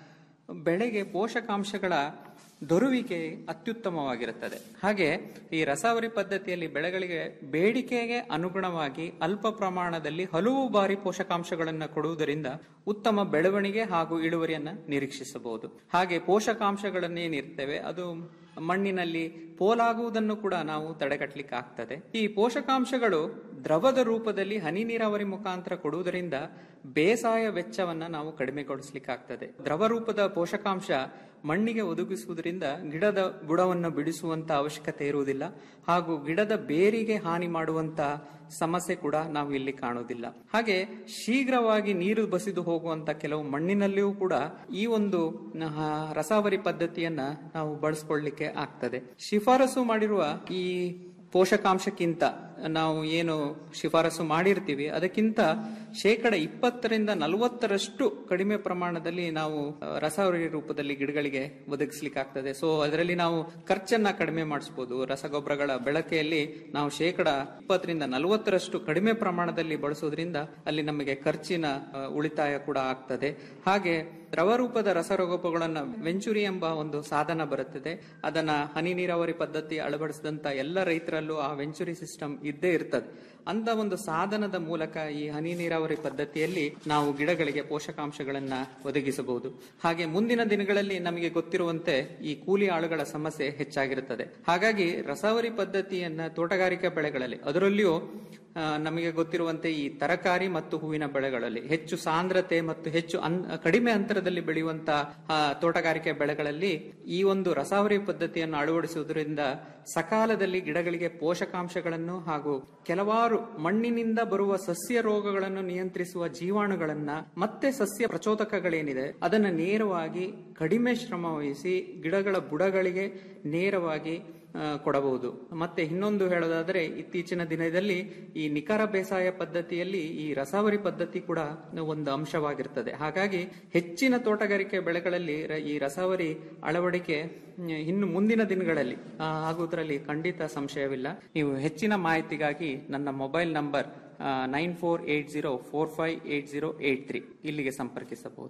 ಬೆಳೆಗೆ ಪೋಷಕಾಂಶಗಳ ದೊರುವಿಕೆ ಅತ್ಯುತ್ತಮವಾಗಿರುತ್ತದೆ ಹಾಗೆ ಈ ರಸಾವರಿ ಪದ್ಧತಿಯಲ್ಲಿ ಬೆಳೆಗಳಿಗೆ ಬೇಡಿಕೆಗೆ ಅನುಗುಣವಾಗಿ ಅಲ್ಪ ಪ್ರಮಾಣದಲ್ಲಿ ಹಲವು ಬಾರಿ ಪೋಷಕಾಂಶಗಳನ್ನು ಕೊಡುವುದರಿಂದ ಉತ್ತಮ ಬೆಳವಣಿಗೆ ಹಾಗೂ ಇಳುವರಿಯನ್ನ ನಿರೀಕ್ಷಿಸಬಹುದು ಹಾಗೆ ಪೋಷಕಾಂಶಗಳನ್ನೇನಿರ್ತವೆ ಅದು ಮಣ್ಣಿನಲ್ಲಿ ಪೋಲಾಗುವುದನ್ನು ಕೂಡ ನಾವು ತಡೆಗಟ್ಟಲಿಕ್ಕೆ ಆಗ್ತದೆ ಈ ಪೋಷಕಾಂಶಗಳು ದ್ರವದ ರೂಪದಲ್ಲಿ ಹನಿ ನೀರಾವರಿ ಮುಖಾಂತರ ಕೊಡುವುದರಿಂದ ಬೇಸಾಯ ವೆಚ್ಚವನ್ನ ನಾವು ಕಡಿಮೆಗೊಳಿಸಲಿಕ್ಕೆ ಆಗ್ತದೆ ದ್ರವ ರೂಪದ ಪೋಷಕಾಂಶ ಮಣ್ಣಿಗೆ ಒದಗಿಸುವುದರಿಂದ ಗಿಡದ ಬುಡವನ್ನು ಬಿಡಿಸುವಂತ ಅವಶ್ಯಕತೆ ಇರುವುದಿಲ್ಲ ಹಾಗೂ ಗಿಡದ ಬೇರಿಗೆ ಹಾನಿ ಮಾಡುವಂತ ಸಮಸ್ಯೆ ಕೂಡ ನಾವು ಇಲ್ಲಿ ಕಾಣುವುದಿಲ್ಲ ಹಾಗೆ ಶೀಘ್ರವಾಗಿ ನೀರು ಬಸಿದು ಹೋಗುವಂತ ಕೆಲವು ಮಣ್ಣಿನಲ್ಲಿಯೂ ಕೂಡ ಈ ಒಂದು ಆ, ರಸಾವರಿ ಪದ್ಧತಿಯನ್ನ ನಾವು ಬಳಸ್ಕೊಳ್ಳಿಕ್ಕೆ ಆಗ್ತದೆ ಶಿಫಾರಸು ಮಾಡಿರುವ ಈ ಪೋಷಕಾಂಶಕ್ಕಿಂತ ನಾವು ಏನು ಶಿಫಾರಸು ಮಾಡಿರ್ತೀವಿ ಅದಕ್ಕಿಂತ ಶೇಕಡ ಇಪ್ಪತ್ತರಿಂದ ನಲವತ್ತರಷ್ಟು ಕಡಿಮೆ ಪ್ರಮಾಣದಲ್ಲಿ ನಾವು ಆ, ರಸಾವರಿ ರೂಪದಲ್ಲಿ ಗಿಡಗಳಿಗೆ ಒದಗಿಸ್ಲಿಕ್ಕೆ ಆಗ್ತದೆ ಸೊ ಅದರಲ್ಲಿ ನಾವು ಖರ್ಚನ್ನ ಕಡಿಮೆ ಮಾಡಿಸಬಹುದು ರಸಗೊಬ್ಬರಗಳ ಬಳಕೆಯಲ್ಲಿ ನಾವು ಶೇಕಡ ಇಪ್ಪತ್ತರಿಂದ ನಲವತ್ತರಷ್ಟು ಕಡಿಮೆ ಪ್ರಮಾಣದಲ್ಲಿ ಬಳಸೋದ್ರಿಂದ ಅಲ್ಲಿ ನಮಗೆ ಖರ್ಚಿನ ಆ, ಉಳಿತಾಯ ಕೂಡ ಆಗ್ತದೆ ಹಾಗೆ ದ್ರವ ರೂಪದ ರಸಗೊಬ್ಬರಗಳನ್ನ ವೆಂಚುರಿ ಎಂಬ ಒಂದು ಸಾಧನ ಬರುತ್ತದೆ ಅದನ್ನ ಹನಿ ನೀರಾವರಿ ಪದ್ಧತಿ ಅಳವಡಿಸಿದಂತ ಎಲ್ಲ ರೈತರಲ್ಲೂ ಆ ವೆಂಚುರಿ ಸಿಸ್ಟಮ್ ಇದ್ದೇ ಇರ್ತದೆ ಅಂತ ಒಂದು ಸಾಧನದ ಮೂಲಕ ಈ ಹನಿ ನೀರಾವರಿ ಪದ್ಧತಿಯಲ್ಲಿ ನಾವು ಗಿಡಗಳಿಗೆ ಪೋಷಕಾಂಶಗಳನ್ನ ಒದಗಿಸಬಹುದು ಹಾಗೆ ಮುಂದಿನ ದಿನಗಳಲ್ಲಿ ನಮಗೆ ಗೊತ್ತಿರುವಂತೆ ಈ ಕೂಲಿ ಆಳುಗಳ ಸಮಸ್ಯೆ ಹೆಚ್ಚಾಗಿರುತ್ತದೆ ಹಾಗಾಗಿ ರಸಾವರಿ ಪದ್ಧತಿಯನ್ನ ತೋಟಗಾರಿಕಾ ಬೆಳೆಗಳಲ್ಲಿ ಅದರಲ್ಲಿಯೂ ಆ, ನಮಗೆ ಗೊತ್ತಿರುವಂತೆ ಈ ತರಕಾರಿ ಮತ್ತು ಹೂವಿನ ಬೆಳೆಗಳಲ್ಲಿ ಹೆಚ್ಚು ಸಾಂದ್ರತೆ ಮತ್ತು ಹೆಚ್ಚು ಅನ್- ಕಡಿಮೆ ಅಂತರದಲ್ಲಿ ಬೆಳೆಯುವಂತ ಆ, ತೋಟಗಾರಿಕೆ ಬೆಳೆಗಳಲ್ಲಿ ಈ ಒಂದು ರಸಾವರಿ ಪದ್ಧತಿಯನ್ನು ಅಳವಡಿಸುವುದರಿಂದ ಸಕಾಲದಲ್ಲಿ ಗಿಡಗಳಿಗೆ ಪೋಷಕಾಂಶಗಳನ್ನು ಹಾಗೂ ಕೆಲವಾರು ಮಣ್ಣಿನಿಂದ ಬರುವ ಸಸ್ಯ ರೋಗಗಳನ್ನು ನಿಯಂತ್ರಿಸುವ ಜೀವಾಣುಗಳನ್ನ ಮತ್ತೆ ಸಸ್ಯ ಪ್ರಚೋದಕಗಳೇನಿದೆ ಅದನ್ನು ನೇರವಾಗಿ ಕಡಿಮೆ ಶ್ರಮ ವಹಿಸಿ ಗಿಡಗಳ ಬುಡಗಳಿಗೆ ನೇರವಾಗಿ ಆ, ಕೊಡಬಹುದು ಮತ್ತೆ ಇನ್ನೊಂದು ಹೇಳೋದಾದ್ರೆ ಇತ್ತೀಚಿನ ದಿನದಲ್ಲಿ ಈ ನಿಖರ ಬೇಸಾಯ ಪದ್ಧತಿಯಲ್ಲಿ ಈ ರಸಾವರಿ ಪದ್ಧತಿ ಕೂಡ ಒಂದು ಅಂಶವಾಗಿರ್ತದೆ ಹಾಗಾಗಿ ಹೆಚ್ಚಿನ ತೋಟಗಾರಿಕೆ ಬೆಳೆಗಳಲ್ಲಿ ರ- ಈ ರಸಾವರಿ ಅಳವಡಿಕೆ ಮ್, ಇನ್ನು ಮುಂದಿನ ದಿನಗಳಲ್ಲಿ ಆ, ಆಗುವುದರಲ್ಲಿ ಖಂಡಿತ ಸಂಶಯವಿಲ್ಲ ನೀವು ಹೆಚ್ಚಿನ ಮಾಹಿತಿಗಾಗಿ ನನ್ನ mobile number nine four eight zero four five eight zero eight three ಇಲ್ಲಿಗೆ ಸಂಪರ್ಕಿಸಬಹುದು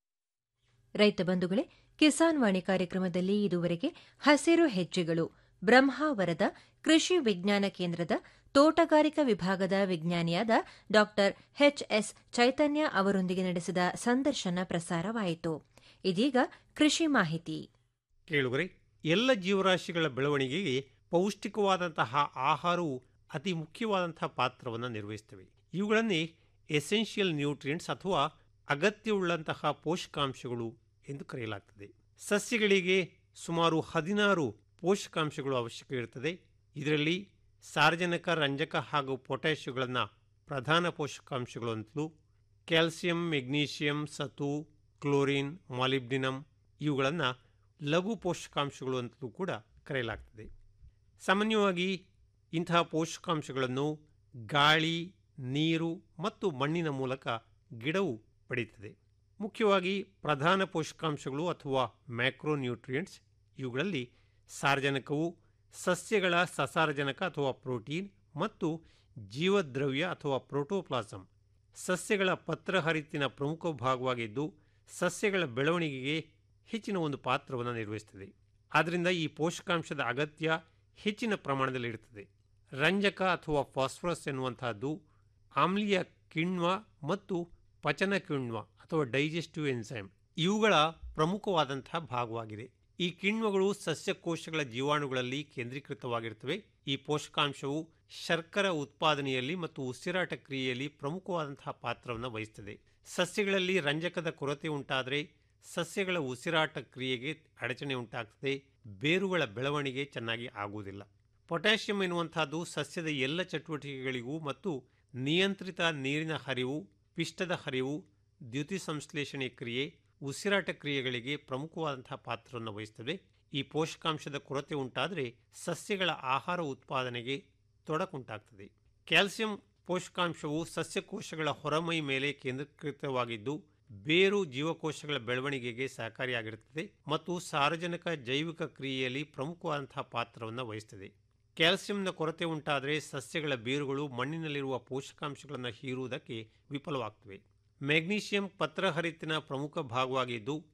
ರೈತ ಬಂಧುಗಳೇ ಕಿಸಾನ್ ವಾಣಿ ಕಾರ್ಯಕ್ರಮದಲ್ಲಿ ಇದುವರೆಗೆ ಹಸಿರು ಹೆಜ್ಜೆಗಳು ಬ್ರಹ್ಮಾವರದ ಕೃಷಿ ವಿಜ್ಞಾನ ಕೇಂದ್ರದ ತೋಟಗಾರಿಕಾ ವಿಭಾಗದ ವಿಜ್ಞಾನಿಯಾದ ಡಾ ಎಚ್ಎಸ್ ಚೈತನ್ಯ ಅವರೊಂದಿಗೆ ನಡೆಸಿದ ಸಂದರ್ಶನ ಪ್ರಸಾರವಾಯಿತು ಇದೀಗ ಕೃಷಿ ಮಾಹಿತಿ ಕೇಳುಗರೆ ಎಲ್ಲ ಜೀವರಾಶಿಗಳ ಬೆಳವಣಿಗೆಗೆ ಪೌಷ್ಟಿಕವಾದಂತಹ ಆಹಾರವು ಅತಿ ಮುಖ್ಯವಾದಂತಹ ಪಾತ್ರವನ್ನು ನಿರ್ವಹಿಸ್ತವೆ ಇವುಗಳನ್ನೇ ಎಸೆನ್ಷಿಯಲ್ ನ್ಯೂಟ್ರಿಯೆಂಟ್ಸ್ ಅಥವಾ ಅಗತ್ಯವುಳ್ಳಂತಹ ಪೋಷಕಾಂಶಗಳು ಎಂದು ಕರೆಯಲಾಗ್ತದೆ ಸಸ್ಯಗಳಿಗೆ ಸುಮಾರು ಹದಿನಾರು ಪೋಷಕಾಂಶಗಳು ಅವಶ್ಯಕ ಇರುತ್ತದೆ ಇದರಲ್ಲಿ ಸಾರ್ವಜನಿಕ ರಂಜಕ ಹಾಗೂ ಪೊಟ್ಯಾಷಿಯಗಳನ್ನು ಪ್ರಧಾನ ಪೋಷಕಾಂಶಗಳು ಅಂತಲೂ ಕ್ಯಾಲ್ಸಿಯಂ ಮೆಗ್ನೀಷಿಯಂ ಸತು ಕ್ಲೋರಿನ್ ಮಾಲಿಬ್ಡಿನಮ್ ಇವುಗಳನ್ನು ಲಘು ಪೋಷಕಾಂಶಗಳು ಅಂತಲೂ ಕೂಡ ಕರೆಯಲಾಗ್ತದೆ ಸಾಮಾನ್ಯವಾಗಿ ಇಂತಹ ಪೋಷಕಾಂಶಗಳನ್ನು ಗಾಳಿ ನೀರು ಮತ್ತು ಮಣ್ಣಿನ ಮೂಲಕ ಗಿಡವು ಪಡೆಯುತ್ತದೆ ಮುಖ್ಯವಾಗಿ ಪ್ರಧಾನ ಪೋಷಕಾಂಶಗಳು ಅಥವಾ ಮ್ಯಾಕ್ರೋನ್ಯೂಟ್ರಿಯೆಂಟ್ಸ್ ಇವುಗಳಲ್ಲಿ ಸಾರಜನಕವು ಸಸ್ಯಗಳ ಸಸಾರಜನಕ ಅಥವಾ ಪ್ರೋಟೀನ್ ಮತ್ತು ಜೀವದ್ರವ್ಯ ಅಥವಾ ಪ್ರೋಟೋಪ್ಲಾಸಮ್ ಸಸ್ಯಗಳ ಪತ್ರಹರಿತಿನ ಪ್ರಮುಖ ಭಾಗವಾಗಿದ್ದು ಸಸ್ಯಗಳ ಬೆಳವಣಿಗೆಗೆ ಹೆಚ್ಚಿನ ಒಂದು ಪಾತ್ರವನ್ನು ನಿರ್ವಹಿಸುತ್ತದೆ ಆದ್ದರಿಂದ ಈ ಪೋಷಕಾಂಶದ ಅಗತ್ಯ ಹೆಚ್ಚಿನ ಪ್ರಮಾಣದಲ್ಲಿ ಇರುತ್ತದೆ ರಂಜಕ ಅಥವಾ ಫಾಸ್ಫರಸ್ ಎನ್ನುವಂತಹದ್ದು ಆಮ್ಲೀಯ ಕಿಣ್ವ ಮತ್ತು ಪಚನ ಕಿಣ್ವ ಅಥವಾ ಡೈಜೆಸ್ಟಿವ್ ಎನ್ಸೈಮ್ ಇವುಗಳ ಪ್ರಮುಖವಾದಂತಹ ಭಾಗವಾಗಿದೆ ಈ ಕಿಣ್ವಗಳು ಸಸ್ಯಕೋಶಗಳ ಜೀವಾಣುಗಳಲ್ಲಿ ಕೇಂದ್ರೀಕೃತವಾಗಿರುತ್ತವೆ ಈ ಪೋಷಕಾಂಶವು ಶರ್ಕರ ಉತ್ಪಾದನೆಯಲ್ಲಿ ಮತ್ತು ಉಸಿರಾಟ ಕ್ರಿಯೆಯಲ್ಲಿ ಪ್ರಮುಖವಾದಂತಹ ಪಾತ್ರವನ್ನು ವಹಿಸುತ್ತದೆ ಸಸ್ಯಗಳಲ್ಲಿ ರಂಜಕದ ಕೊರತೆ ಉಂಟಾದರೆ ಸಸ್ಯಗಳ ಉಸಿರಾಟ ಕ್ರಿಯೆಗೆ ಅಡಚಣೆ ಉಂಟಾಗ್ತದೆ ಬೇರುಗಳ ಬೆಳವಣಿಗೆ ಚೆನ್ನಾಗಿ ಆಗುವುದಿಲ್ಲ ಪೊಟ್ಯಾಷಿಯಂ ಎನ್ನುವಂತಹದ್ದು ಸಸ್ಯದ ಎಲ್ಲ ಚಟುವಟಿಕೆಗಳಿಗೂ ಮತ್ತು ನಿಯಂತ್ರಿತ ನೀರಿನ ಹರಿವು ಪಿಷ್ಟದ ಹರಿವು ದ್ಯುತಿ ಸಂಶ್ಲೇಷಣೆ ಕ್ರಿಯೆ ಉಸಿರಾಟ ಕ್ರಿಯೆಗಳಿಗೆ ಪ್ರಮುಖವಾದಂತಹ ಪಾತ್ರವನ್ನು ವಹಿಸುತ್ತದೆ ಈ ಪೋಷಕಾಂಶದ ಕೊರತೆ ಉಂಟಾದರೆ ಸಸ್ಯಗಳ ಆಹಾರ ಉತ್ಪಾದನೆಗೆ ತೊಡಕುಂಟಾಗ್ತದೆ ಕ್ಯಾಲ್ಸಿಯಂ ಪೋಷಕಾಂಶವು ಸಸ್ಯಕೋಶಗಳ ಹೊರಮೈ ಮೇಲೆ ಕೇಂದ್ರೀಕೃತವಾಗಿದ್ದು ಬೇರು ಜೀವಕೋಶಗಳ ಬೆಳವಣಿಗೆಗೆ ಸಹಕಾರಿಯಾಗಿರುತ್ತದೆ ಮತ್ತು ಸಾರ್ವಜನಿಕ ಜೈವಿಕ ಕ್ರಿಯೆಯಲ್ಲಿ ಪ್ರಮುಖವಾದಂತಹ ಪಾತ್ರವನ್ನು ವಹಿಸುತ್ತದೆ ಕ್ಯಾಲ್ಸಿಯಂನ ಕೊರತೆ ಉಂಟಾದರೆ ಸಸ್ಯಗಳ ಬೇರುಗಳು ಮಣ್ಣಿನಲ್ಲಿರುವ ಪೋಷಕಾಂಶಗಳನ್ನು ಹೀರುವುದಕ್ಕೆ ವಿಫಲವಾಗ್ತವೆ ಮೆಗ್ನೀಷಿಯಂ ಪತ್ರಹರಿತಿನ ಪ್ರಮುಖ ಭಾಗವಾಗಿದ್ದು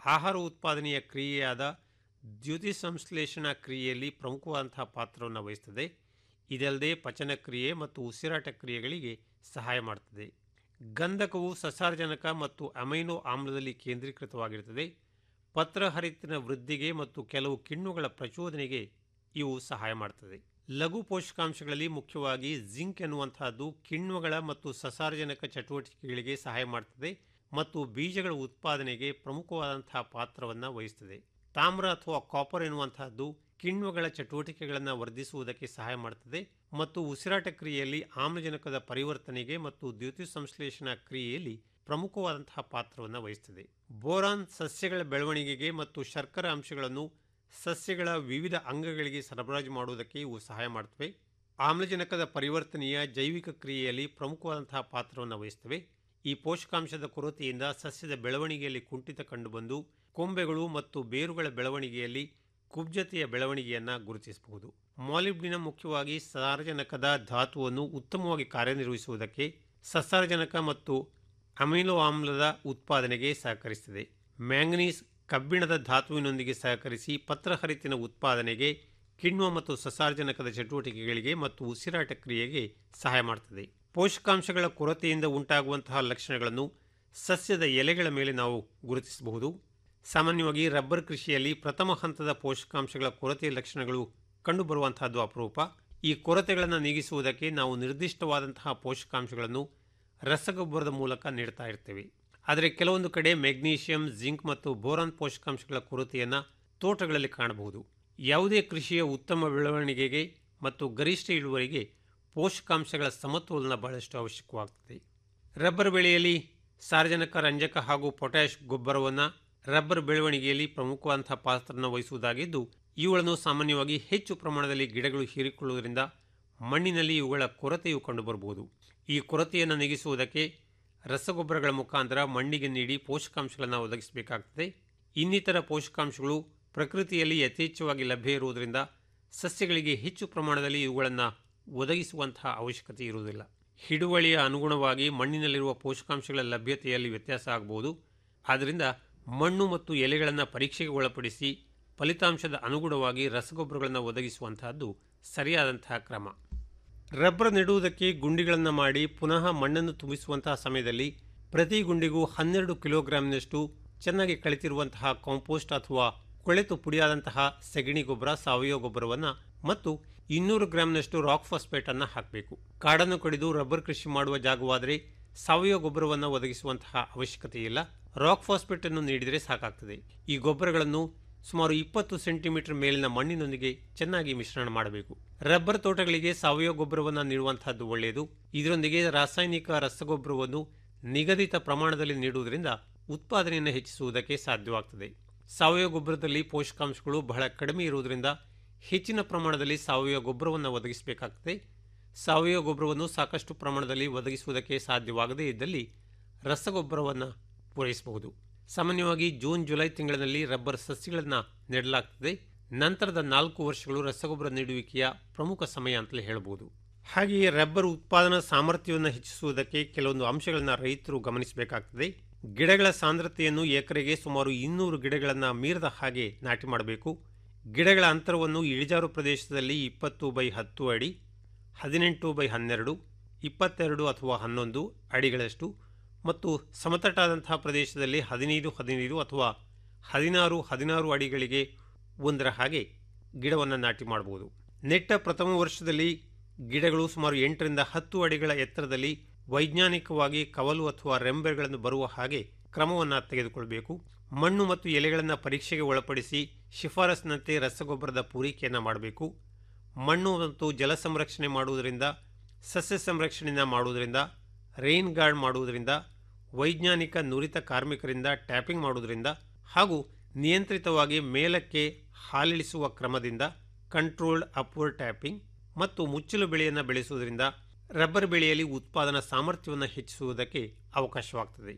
ಆಹಾರ ಉತ್ಪಾದನೆಯ ಕ್ರಿಯೆಯಾದ ದ್ಯುತಿ ಸಂಶ್ಲೇಷಣಾ ಕ್ರಿಯೆಯಲ್ಲಿ ಪ್ರಮುಖವಾದಂತಹ ಪಾತ್ರವನ್ನು ವಹಿಸುತ್ತದೆ ಇದಲ್ಲದೆ ಪಚನ ಕ್ರಿಯೆ ಮತ್ತು ಉಸಿರಾಟ ಕ್ರಿಯೆಗಳಿಗೆ ಸಹಾಯ ಮಾಡುತ್ತದೆ ಗಂಧಕವು ಸಸಾರಜನಕ ಮತ್ತು ಅಮೈನೋ ಆಮ್ಲದಲ್ಲಿ ಕೇಂದ್ರೀಕೃತವಾಗಿರುತ್ತದೆ ಪತ್ರಹರಿತಿನ ವೃದ್ಧಿಗೆ ಮತ್ತು ಕೆಲವು ಕಿಣ್ವಗಳ ಪ್ರಚೋದನೆಗೆ ಇವು ಸಹಾಯ ಮಾಡುತ್ತದೆ ಲಘು ಪೋಷಕಾಂಶಗಳಲ್ಲಿ ಮುಖ್ಯವಾಗಿ ಜಿಂಕ್ ಎನ್ನುವಂತಹದ್ದು ಕಿಣ್ವಗಳ ಮತ್ತು ಸಸಾರಜನಕ ಚಟುವಟಿಕೆಗಳಿಗೆ ಸಹಾಯ ಮಾಡುತ್ತದೆ ಮತ್ತು ಬೀಜಗಳ ಉತ್ಪಾದನೆಗೆ ಪ್ರಮುಖವಾದಂತಹ ಪಾತ್ರವನ್ನು ವಹಿಸುತ್ತದೆ ತಾಮ್ರ ಅಥವಾ ಕಾಪರ್ ಎನ್ನುವಂತಹದ್ದು ಕಿಣ್ವಗಳ ಚಟುವಟಿಕೆಗಳನ್ನು ವರ್ಧಿಸುವುದಕ್ಕೆ ಸಹಾಯ ಮಾಡುತ್ತದೆ ಮತ್ತು ಉಸಿರಾಟ ಕ್ರಿಯೆಯಲ್ಲಿ ಆಮ್ಲಜನಕದ ಪರಿವರ್ತನೆಗೆ ಮತ್ತು ದ್ಯುತಿ ಸಂಶ್ಲೇಷಣಾ ಕ್ರಿಯೆಯಲ್ಲಿ ಪ್ರಮುಖವಾದಂತಹ ಪಾತ್ರವನ್ನು ವಹಿಸುತ್ತದೆ ಬೋರಾನ್ ಸಸ್ಯಗಳ ಬೆಳವಣಿಗೆಗೆ ಮತ್ತು ಶರ್ಕರ ಅಂಶಗಳನ್ನು ಸಸ್ಯಗಳ ವಿವಿಧ ಅಂಗಗಳಿಗೆ ಸರಬರಾಜು ಮಾಡುವುದಕ್ಕೆ ಇವು ಸಹಾಯ ಮಾಡುತ್ತವೆ ಆಮ್ಲಜನಕದ ಪರಿವರ್ತನೆಯ ಜೈವಿಕ ಕ್ರಿಯೆಯಲ್ಲಿ ಪ್ರಮುಖವಾದಂತಹ ಪಾತ್ರವನ್ನು ವಹಿಸುತ್ತವೆ ಈ ಪೋಷಕಾಂಶದ ಕೊರತೆಯಿಂದ ಸಸ್ಯದ ಬೆಳವಣಿಗೆಯಲ್ಲಿ ಕುಂಠಿತ ಕಂಡುಬಂದು ಕೊಂಬೆಗಳು ಮತ್ತು ಬೇರುಗಳ ಬೆಳವಣಿಗೆಯಲ್ಲಿ ಕುಬ್ಜತೆಯ ಬೆಳವಣಿಗೆಯನ್ನು ಗುರುತಿಸಬಹುದು ಮಾಲಿಬ್ಡಿನ ಮುಖ್ಯವಾಗಿ ಸಾರಜನಕದ ಧಾತುವನ್ನು ಉತ್ತಮವಾಗಿ ಕಾರ್ಯನಿರ್ವಹಿಸುವುದಕ್ಕೆ ಸಸಾರಜನಕ ಮತ್ತು ಅಮಿನೋ ಆಮ್ಲದ ಉತ್ಪಾದನೆಗೆ ಸಹಕರಿಸುತ್ತದೆ ಮ್ಯಾಂಗನೀಸ್ ಕಬ್ಬಿಣದ ಧಾತುವಿನೊಂದಿಗೆ ಸಹಕರಿಸಿ ಪತ್ರಹರಿತಿನ ಉತ್ಪಾದನೆಗೆ ಕಿಣ್ವ ಮತ್ತು ಸಸಾರಜನಕದ ಚಟುವಟಿಕೆಗಳಿಗೆ ಮತ್ತು ಉಸಿರಾಟ ಕ್ರಿಯೆಗೆ ಸಹಾಯ ಮಾಡುತ್ತದೆ ಪೋಷಕಾಂಶಗಳ ಕೊರತೆಯಿಂದ ಉಂಟಾಗುವಂತಹ ಲಕ್ಷಣಗಳನ್ನು ಸಸ್ಯದ ಎಲೆಗಳ ಮೇಲೆ ನಾವು ಗುರುತಿಸಬಹುದು ಸಾಮಾನ್ಯವಾಗಿ ರಬ್ಬರ್ ಕೃಷಿಯಲ್ಲಿ ಪ್ರಥಮ ಹಂತದ ಪೋಷಕಾಂಶಗಳ ಕೊರತೆಯ ಲಕ್ಷಣಗಳು ಕಂಡುಬರುವಂತಹದ್ದು ಅಪರೂಪ ಈ ಕೊರತೆಗಳನ್ನು ನೀಗಿಸುವುದಕ್ಕೆ ನಾವು ನಿರ್ದಿಷ್ಟವಾದಂತಹ ಪೋಷಕಾಂಶಗಳನ್ನು ರಸಗೊಬ್ಬರದ ಮೂಲಕ ನೀಡ್ತಾ ಇರ್ತೇವೆ ಆದರೆ ಕೆಲವೊಂದು ಕಡೆ ಮೆಗ್ನೀಷಿಯಂ ಜಿಂಕ್ ಮತ್ತು ಬೋರಾನ್ ಪೋಷಕಾಂಶಗಳ ಕೊರತೆಯನ್ನು ತೋಟಗಳಲ್ಲಿ ಕಾಣಬಹುದು ಯಾವುದೇ ಕೃಷಿಯ ಉತ್ತಮ ಬೆಳವಣಿಗೆಗೆ ಮತ್ತು ಗರಿಷ್ಠ ಇಳುವರಿಗೆ ಪೋಷಕಾಂಶಗಳ ಸಮತೋಲನ ಬಹಳಷ್ಟು ಅವಶ್ಯಕವಾಗುತ್ತದೆ ರಬ್ಬರ್ ಬೆಳೆಯಲ್ಲಿ ಸಾರ್ವಜನಿಕ ರಂಜಕ ಹಾಗೂ ಪೊಟ್ಯಾಷ್ ಗೊಬ್ಬರವನ್ನು ರಬ್ಬರ್ ಬೆಳವಣಿಗೆಯಲ್ಲಿ ಪ್ರಮುಖವಾದಂತಹ ಪಾತ್ರವನ್ನು ವಹಿಸುವುದಾಗಿದ್ದು ಇವುಗಳನ್ನು ಸಾಮಾನ್ಯವಾಗಿ ಹೆಚ್ಚು ಪ್ರಮಾಣದಲ್ಲಿ ಗಿಡಗಳು ಹೀರಿಕೊಳ್ಳುವುದರಿಂದ ಮಣ್ಣಿನಲ್ಲಿ ಇವುಗಳ ಕೊರತೆಯು ಕಂಡುಬರಬಹುದು ಈ ಕೊರತೆಯನ್ನು ನೀಗಿಸುವುದಕ್ಕೆ ರಸಗೊಬ್ಬರಗಳ ಮುಖಾಂತರ ಮಣ್ಣಿಗೆ ನೀಡಿ ಪೋಷಕಾಂಶಗಳನ್ನು ಒದಗಿಸಬೇಕಾಗುತ್ತದೆ ಇನ್ನಿತರ ಪೋಷಕಾಂಶಗಳು ಪ್ರಕೃತಿಯಲ್ಲಿ ಯಥೇಚ್ಛವಾಗಿ ಲಭ್ಯ ಇರುವುದರಿಂದ ಸಸ್ಯಗಳಿಗೆ ಹೆಚ್ಚು ಪ್ರಮಾಣದಲ್ಲಿ ಇವುಗಳನ್ನು ಒದಗಿಸುವಂತಹ ಅವಶ್ಯಕತೆ ಇರುವುದಿಲ್ಲ ಹಿಡುವಳಿಯ ಅನುಗುಣವಾಗಿ ಮಣ್ಣಿನಲ್ಲಿರುವ ಪೋಷಕಾಂಶಗಳ ಲಭ್ಯತೆಯಲ್ಲಿ ವ್ಯತ್ಯಾಸ ಆಗಬಹುದು ಆದ್ದರಿಂದ ಮಣ್ಣು ಮತ್ತು ಎಲೆಗಳನ್ನು ಪರೀಕ್ಷೆಗೆ ಒಳಪಡಿಸಿ ಫಲಿತಾಂಶದ ಅನುಗುಣವಾಗಿ ರಸಗೊಬ್ಬರಗಳನ್ನು ಒದಗಿಸುವಂತಹದ್ದು ಸರಿಯಾದಂತಹ ಕ್ರಮ ರಬ್ಬರ್ ನೆಡುವುದಕ್ಕೆ ಗುಂಡಿಗಳನ್ನು ಮಾಡಿ ಪುನಃ ಮಣ್ಣನ್ನು ತುಂಬಿಸುವಂತಹ ಸಮಯದಲ್ಲಿ ಪ್ರತಿ ಗುಂಡಿಗೂ ಹನ್ನೆರಡು ಕಿಲೋಗ್ರಾಂನಷ್ಟು ಚೆನ್ನಾಗಿ ಕಳೆತಿರುವಂತಹ ಕಾಂಪೋಸ್ಟ್ ಅಥವಾ ಕೊಳೆತು ಪುಡಿಯಾದಂತಹ ಸೆಗಣಿ ಗೊಬ್ಬರ ಸಾವಯವ ಗೊಬ್ಬರವನ್ನು ಮತ್ತು ಇನ್ನೂರು ಗ್ರಾಂನಷ್ಟು ರಾಕ್ ಫಾಸ್ಫೇಟ್ ಅನ್ನು ಹಾಕಬೇಕು ಕಾಡನ್ನು ಕಡಿದು ರಬ್ಬರ್ ಕೃಷಿ ಮಾಡುವ ಜಾಗವಾದರೆ ಸಾವಯವ ಗೊಬ್ಬರವನ್ನು ಒದಗಿಸುವಂತಹ ಅವಶ್ಯಕತೆ ಇಲ್ಲ ರಾಕ್ ಫಾಸ್ಫೇಟ್ ಅನ್ನು ನೀಡಿದರೆ ಸಾಕಾಗ್ತದೆ ಈ ಗೊಬ್ಬರಗಳನ್ನು ಸುಮಾರು ಇಪ್ಪತ್ತು ಸೆಂಟಿಮೀಟರ್ ಮೇಲಿನ ಮಣ್ಣಿನೊಂದಿಗೆ ಚೆನ್ನಾಗಿ ಮಿಶ್ರಣ ಮಾಡಬೇಕು ರಬ್ಬರ್ ತೋಟಗಳಿಗೆ ಸಾವಯವ ಗೊಬ್ಬರವನ್ನು ನೀಡುವಂತಹದ್ದು ಒಳ್ಳೆಯದು ಇದರೊಂದಿಗೆ ರಾಸಾಯನಿಕ ರಸಗೊಬ್ಬರವನ್ನು ನಿಗದಿತ ಪ್ರಮಾಣದಲ್ಲಿ ನೀಡುವುದರಿಂದ ಉತ್ಪಾದನೆಯನ್ನು ಹೆಚ್ಚಿಸುವುದಕ್ಕೆ ಸಾಧ್ಯವಾಗುತ್ತದೆ ಸಾವಯವ ಗೊಬ್ಬರದಲ್ಲಿ ಪೋಷಕಾಂಶಗಳು ಬಹಳ ಕಡಿಮೆ ಇರುವುದರಿಂದ ಹೆಚ್ಚಿನ ಪ್ರಮಾಣದಲ್ಲಿ ಸಾವಯವ ಗೊಬ್ಬರವನ್ನು ಒದಗಿಸಬೇಕಾಗ್ತದೆ ಸಾವಯವ ಗೊಬ್ಬರವನ್ನು ಸಾಕಷ್ಟು ಪ್ರಮಾಣದಲ್ಲಿ ಒದಗಿಸುವುದಕ್ಕೆ ಸಾಧ್ಯವಾಗದೇ ಇದ್ದಲ್ಲಿ ರಸಗೊಬ್ಬರವನ್ನು ಪೂರೈಸಬಹುದು ಸಾಮಾನ್ಯವಾಗಿ ಜೂನ್ ಜುಲೈ ತಿಂಗಳಿನಲ್ಲಿ ರಬ್ಬರ್ ಸಸ್ಯಗಳನ್ನು ನೆಡಲಾಗ್ತದೆ ನಂತರದ ನಾಲ್ಕು ವರ್ಷಗಳು ರಸಗೊಬ್ಬರ ನೀಡುವಿಕೆಯ ಪ್ರಮುಖ ಸಮಯ ಅಂತಲೇ ಹೇಳಬಹುದು ಹಾಗೆಯೇ ರಬ್ಬರ್ ಉತ್ಪಾದನಾ ಸಾಮರ್ಥ್ಯವನ್ನು ಹೆಚ್ಚಿಸುವುದಕ್ಕೆ ಕೆಲವೊಂದು ಅಂಶಗಳನ್ನು ರೈತರು ಗಮನಿಸಬೇಕಾಗ್ತದೆ ಗಿಡಗಳ ಸಾಂದ್ರತೆಯನ್ನು ಎಕರೆಗೆ ಸುಮಾರು ಇನ್ನೂರು ಗಿಡಗಳನ್ನು ಮೀರದ ಹಾಗೆ ನಾಟಿ ಮಾಡಬೇಕು ಗಿಡಗಳ ಅಂತರವನ್ನು ಇಳಿಜಾರು ಪ್ರದೇಶದಲ್ಲಿ ಇಪ್ಪತ್ತು ಬೈ ಹತ್ತು ಅಡಿ ಹದಿನೆಂಟು ಬೈ ಹನ್ನೆರಡು ಇಪ್ಪತ್ತೆರಡು ಅಥವಾ ಹನ್ನೊಂದು ಅಡಿಗಳಷ್ಟು ಮತ್ತು ಸಮತಟ್ಟಾದಂತಹ ಪ್ರದೇಶದಲ್ಲಿ ಹದಿನೈದು ಹದಿನೈದು ಅಥವಾ ಹದಿನಾರು ಹದಿನಾರು ಅಡಿಗಳಿಗೆ ಒಂದರ ಹಾಗೆ ಗಿಡವನ್ನು ನಾಟಿ ಮಾಡಬಹುದು ನೆಟ್ಟ ಪ್ರಥಮ ವರ್ಷದಲ್ಲಿ ಗಿಡಗಳು ಸುಮಾರು ಎಂಟರಿಂದ ಹತ್ತು ಅಡಿಗಳ ಎತ್ತರದಲ್ಲಿ ವೈಜ್ಞಾನಿಕವಾಗಿ ಕವಲು ಅಥವಾ ರೆಂಬೆಗಳನ್ನು ಬರುವ ಹಾಗೆ ಕ್ರಮವನ್ನು ತೆಗೆದುಕೊಳ್ಬೇಕು ಮಣ್ಣು ಮತ್ತು ಎಲೆಗಳನ್ನು ಪರೀಕ್ಷೆಗೆ ಒಳಪಡಿಸಿ ಶಿಫಾರಸ್ಸಿನಂತೆ ರಸಗೊಬ್ಬರದ ಪೂರೈಕೆಯನ್ನು ಮಾಡಬೇಕು ಮಣ್ಣು ಮತ್ತು ಜಲ ಸಂರಕ್ಷಣೆ ಮಾಡುವುದರಿಂದ ಸಸ್ಯ ಸಂರಕ್ಷಣೆಯನ್ನು ಮಾಡುವುದರಿಂದ ರೈನ್ ಗಾರ್ಡ್ ಮಾಡುವುದರಿಂದ ವೈಜ್ಞಾನಿಕ ನುರಿತ ಕಾರ್ಮಿಕರಿಂದ ಟ್ಯಾಪಿಂಗ್ ಮಾಡುವುದರಿಂದ ಹಾಗೂ ನಿಯಂತ್ರಿತವಾಗಿ ಮೇಲಕ್ಕೆ ಹಾಲಿಳಿಸುವ ಕ್ರಮದಿಂದ ಕಂಟ್ರೋಲ್ಡ್ ಅಪ್ವರ್ಡ್ ಟ್ಯಾಪಿಂಗ್ ಮತ್ತು ಮುಚ್ಚಲು ಬೆಳೆಯನ್ನು ಬೆಳೆಸುವುದರಿಂದ ರಬ್ಬರ್ ಬೆಳೆಯಲ್ಲಿ ಉತ್ಪಾದನಾ ಸಾಮರ್ಥ್ಯವನ್ನು ಹೆಚ್ಚಿಸುವುದಕ್ಕೆ ಅವಕಾಶವಾಗುತ್ತದೆ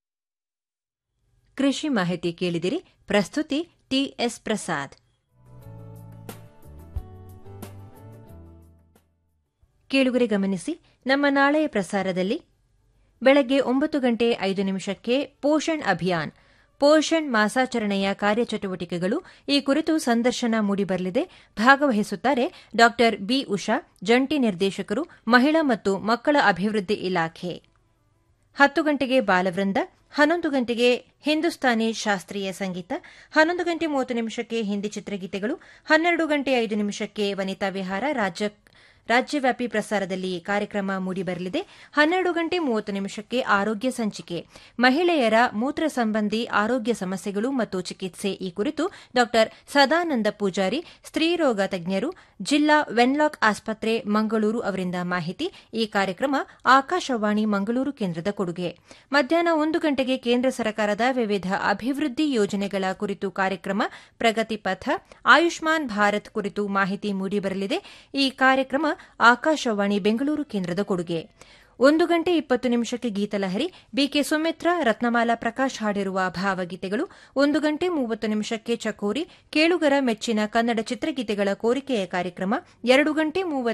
ಕೃಷಿ ಮಾಹಿತಿ ಕೇಳಿದಿರಿ ಪ್ರಸ್ತುತಿ ಟಿಎಸ್ ಪ್ರಸಾದ್ ಕೇಳುಗರೆ ಗಮನಿಸಿ ನಮ್ಮ ನಾಳೆಯ ಪ್ರಸಾರದಲ್ಲಿ ಬೆಳಗ್ಗೆ ಒಂಬತ್ತು ಗಂಟೆ ಐದು ನಿಮಿಷಕ್ಕೆ ಪೋಷಣ್ ಅಭಿಯಾನ್ ಪೋಷಣ್ ಮಾಸಾಚರಣೆಯ ಕಾರ್ಯಚಟುವಟಿಕೆಗಳು ಈ ಕುರಿತು ಸಂದರ್ಶನ ಮೂಡಿಬರಲಿದೆ ಭಾಗವಹಿಸುತ್ತಾರೆ ಡಾ ಬಿ ಉಷಾ ಜಂಟಿ ನಿರ್ದೇಶಕರು ಮಹಿಳಾ ಮತ್ತು ಮಕ್ಕಳ ಅಭಿವೃದ್ಧಿ ಇಲಾಖೆ ಹತ್ತು ಗಂಟೆಗೆ ಬಾಲವೃಂದ ಹನ್ನೊಂದು ಗಂಟೆಗೆ ಹಿಂದೂಸ್ತಾನಿ ಶಾಸ್ತ್ರೀಯ ಸಂಗೀತ ಹನ್ನೊಂದು ಗಂಟೆ ಮೂವತ್ತು ನಿಮಿಷಕ್ಕೆ ಹಿಂದಿ ಚಿತ್ರಗೀತೆಗಳು ಹನ್ನೆರಡು ಗಂಟೆ ಐದು ನಿಮಿಷಕ್ಕೆ ವನಿತಾ ವಿಹಾರ ರಾಜ್ಯ ರಾಜ್ಯವ್ಯಾಪಿ ಪ್ರಸಾರದಲ್ಲಿ ಕಾರ್ಯಕ್ರಮ ಮೂಡಿಬರಲಿದೆ ಹನ್ನೆರಡು ಗಂಟೆ ಮೂವತ್ತು ನಿಮಿಷಕ್ಕೆ ಆರೋಗ್ಯ ಸಂಚಿಕೆ ಮಹಿಳೆಯರ ಮೂತ್ರ ಸಂಬಂಧಿ ಆರೋಗ್ಯ ಸಮಸ್ಯೆಗಳು ಮತ್ತು ಚಿಕಿತ್ಸೆ ಈ ಕುರಿತು ಡಾ ಸದಾನಂದ ಪೂಜಾರಿ ಸ್ತ್ರೀರೋಗ ತಜ್ಞರು ಜಿಲ್ಲಾ ವೆನ್ಲಾಕ್ ಆಸ್ಪತ್ರೆ ಮಂಗಳೂರು ಅವರಿಂದ ಮಾಹಿತಿ ಈ ಕಾರ್ಯಕ್ರಮ ಆಕಾಶವಾಣಿ ಮಂಗಳೂರು ಕೇಂದ್ರದ ಕೊಡುಗೆ ಮಧ್ಯಾಹ್ನ ಒಂದು ಗಂಟೆಗೆ ಕೇಂದ್ರ ಸರ್ಕಾರದ ವಿವಿಧ ಅಭಿವೃದ್ಧಿ ಯೋಜನೆಗಳ ಕುರಿತು ಕಾರ್ಯಕ್ರಮ ಪ್ರಗತಿ ಪಥ ಆಯುಷ್ಮಾನ್ ಭಾರತ್ ಕುರಿತು ಮಾಹಿತಿ ಮೂಡಿಬರಲಿದೆ ಈ ಕಾರ್ಯಕ್ರಮ ಆಕಾಶವಾಣಿ ಬೆಂಗಳೂರು ಕೇಂದ್ರದ ಕೊಡುಗೆ ಒಂದು ಗಂಟೆ ಇಪ್ಪತ್ತು ನಿಮಿಷಕ್ಕೆ ಗೀತಲಹರಿ ಬಿಕೆ ಸುಮಿತ್ರಾ ರತ್ನಮಾಲಾ ಪ್ರಕಾಶ್ ಹಾಡಿರುವ ಭಾವಗೀತೆಗಳು ಒಂದು ಗಂಟೆ ಮೂವತ್ತು ನಿಮಿಷಕ್ಕೆ ಚಕೋರಿ ಕೇಳುಗರ ಮೆಚ್ಚಿನ ಕನ್ನಡ ಚಿತ್ರಗೀತೆಗಳ ಕೋರಿಕೆಯ ಕಾರ್ಯಕ್ರಮ ಎರಡು ಗಂಟೆ ಮೂವತ್ತು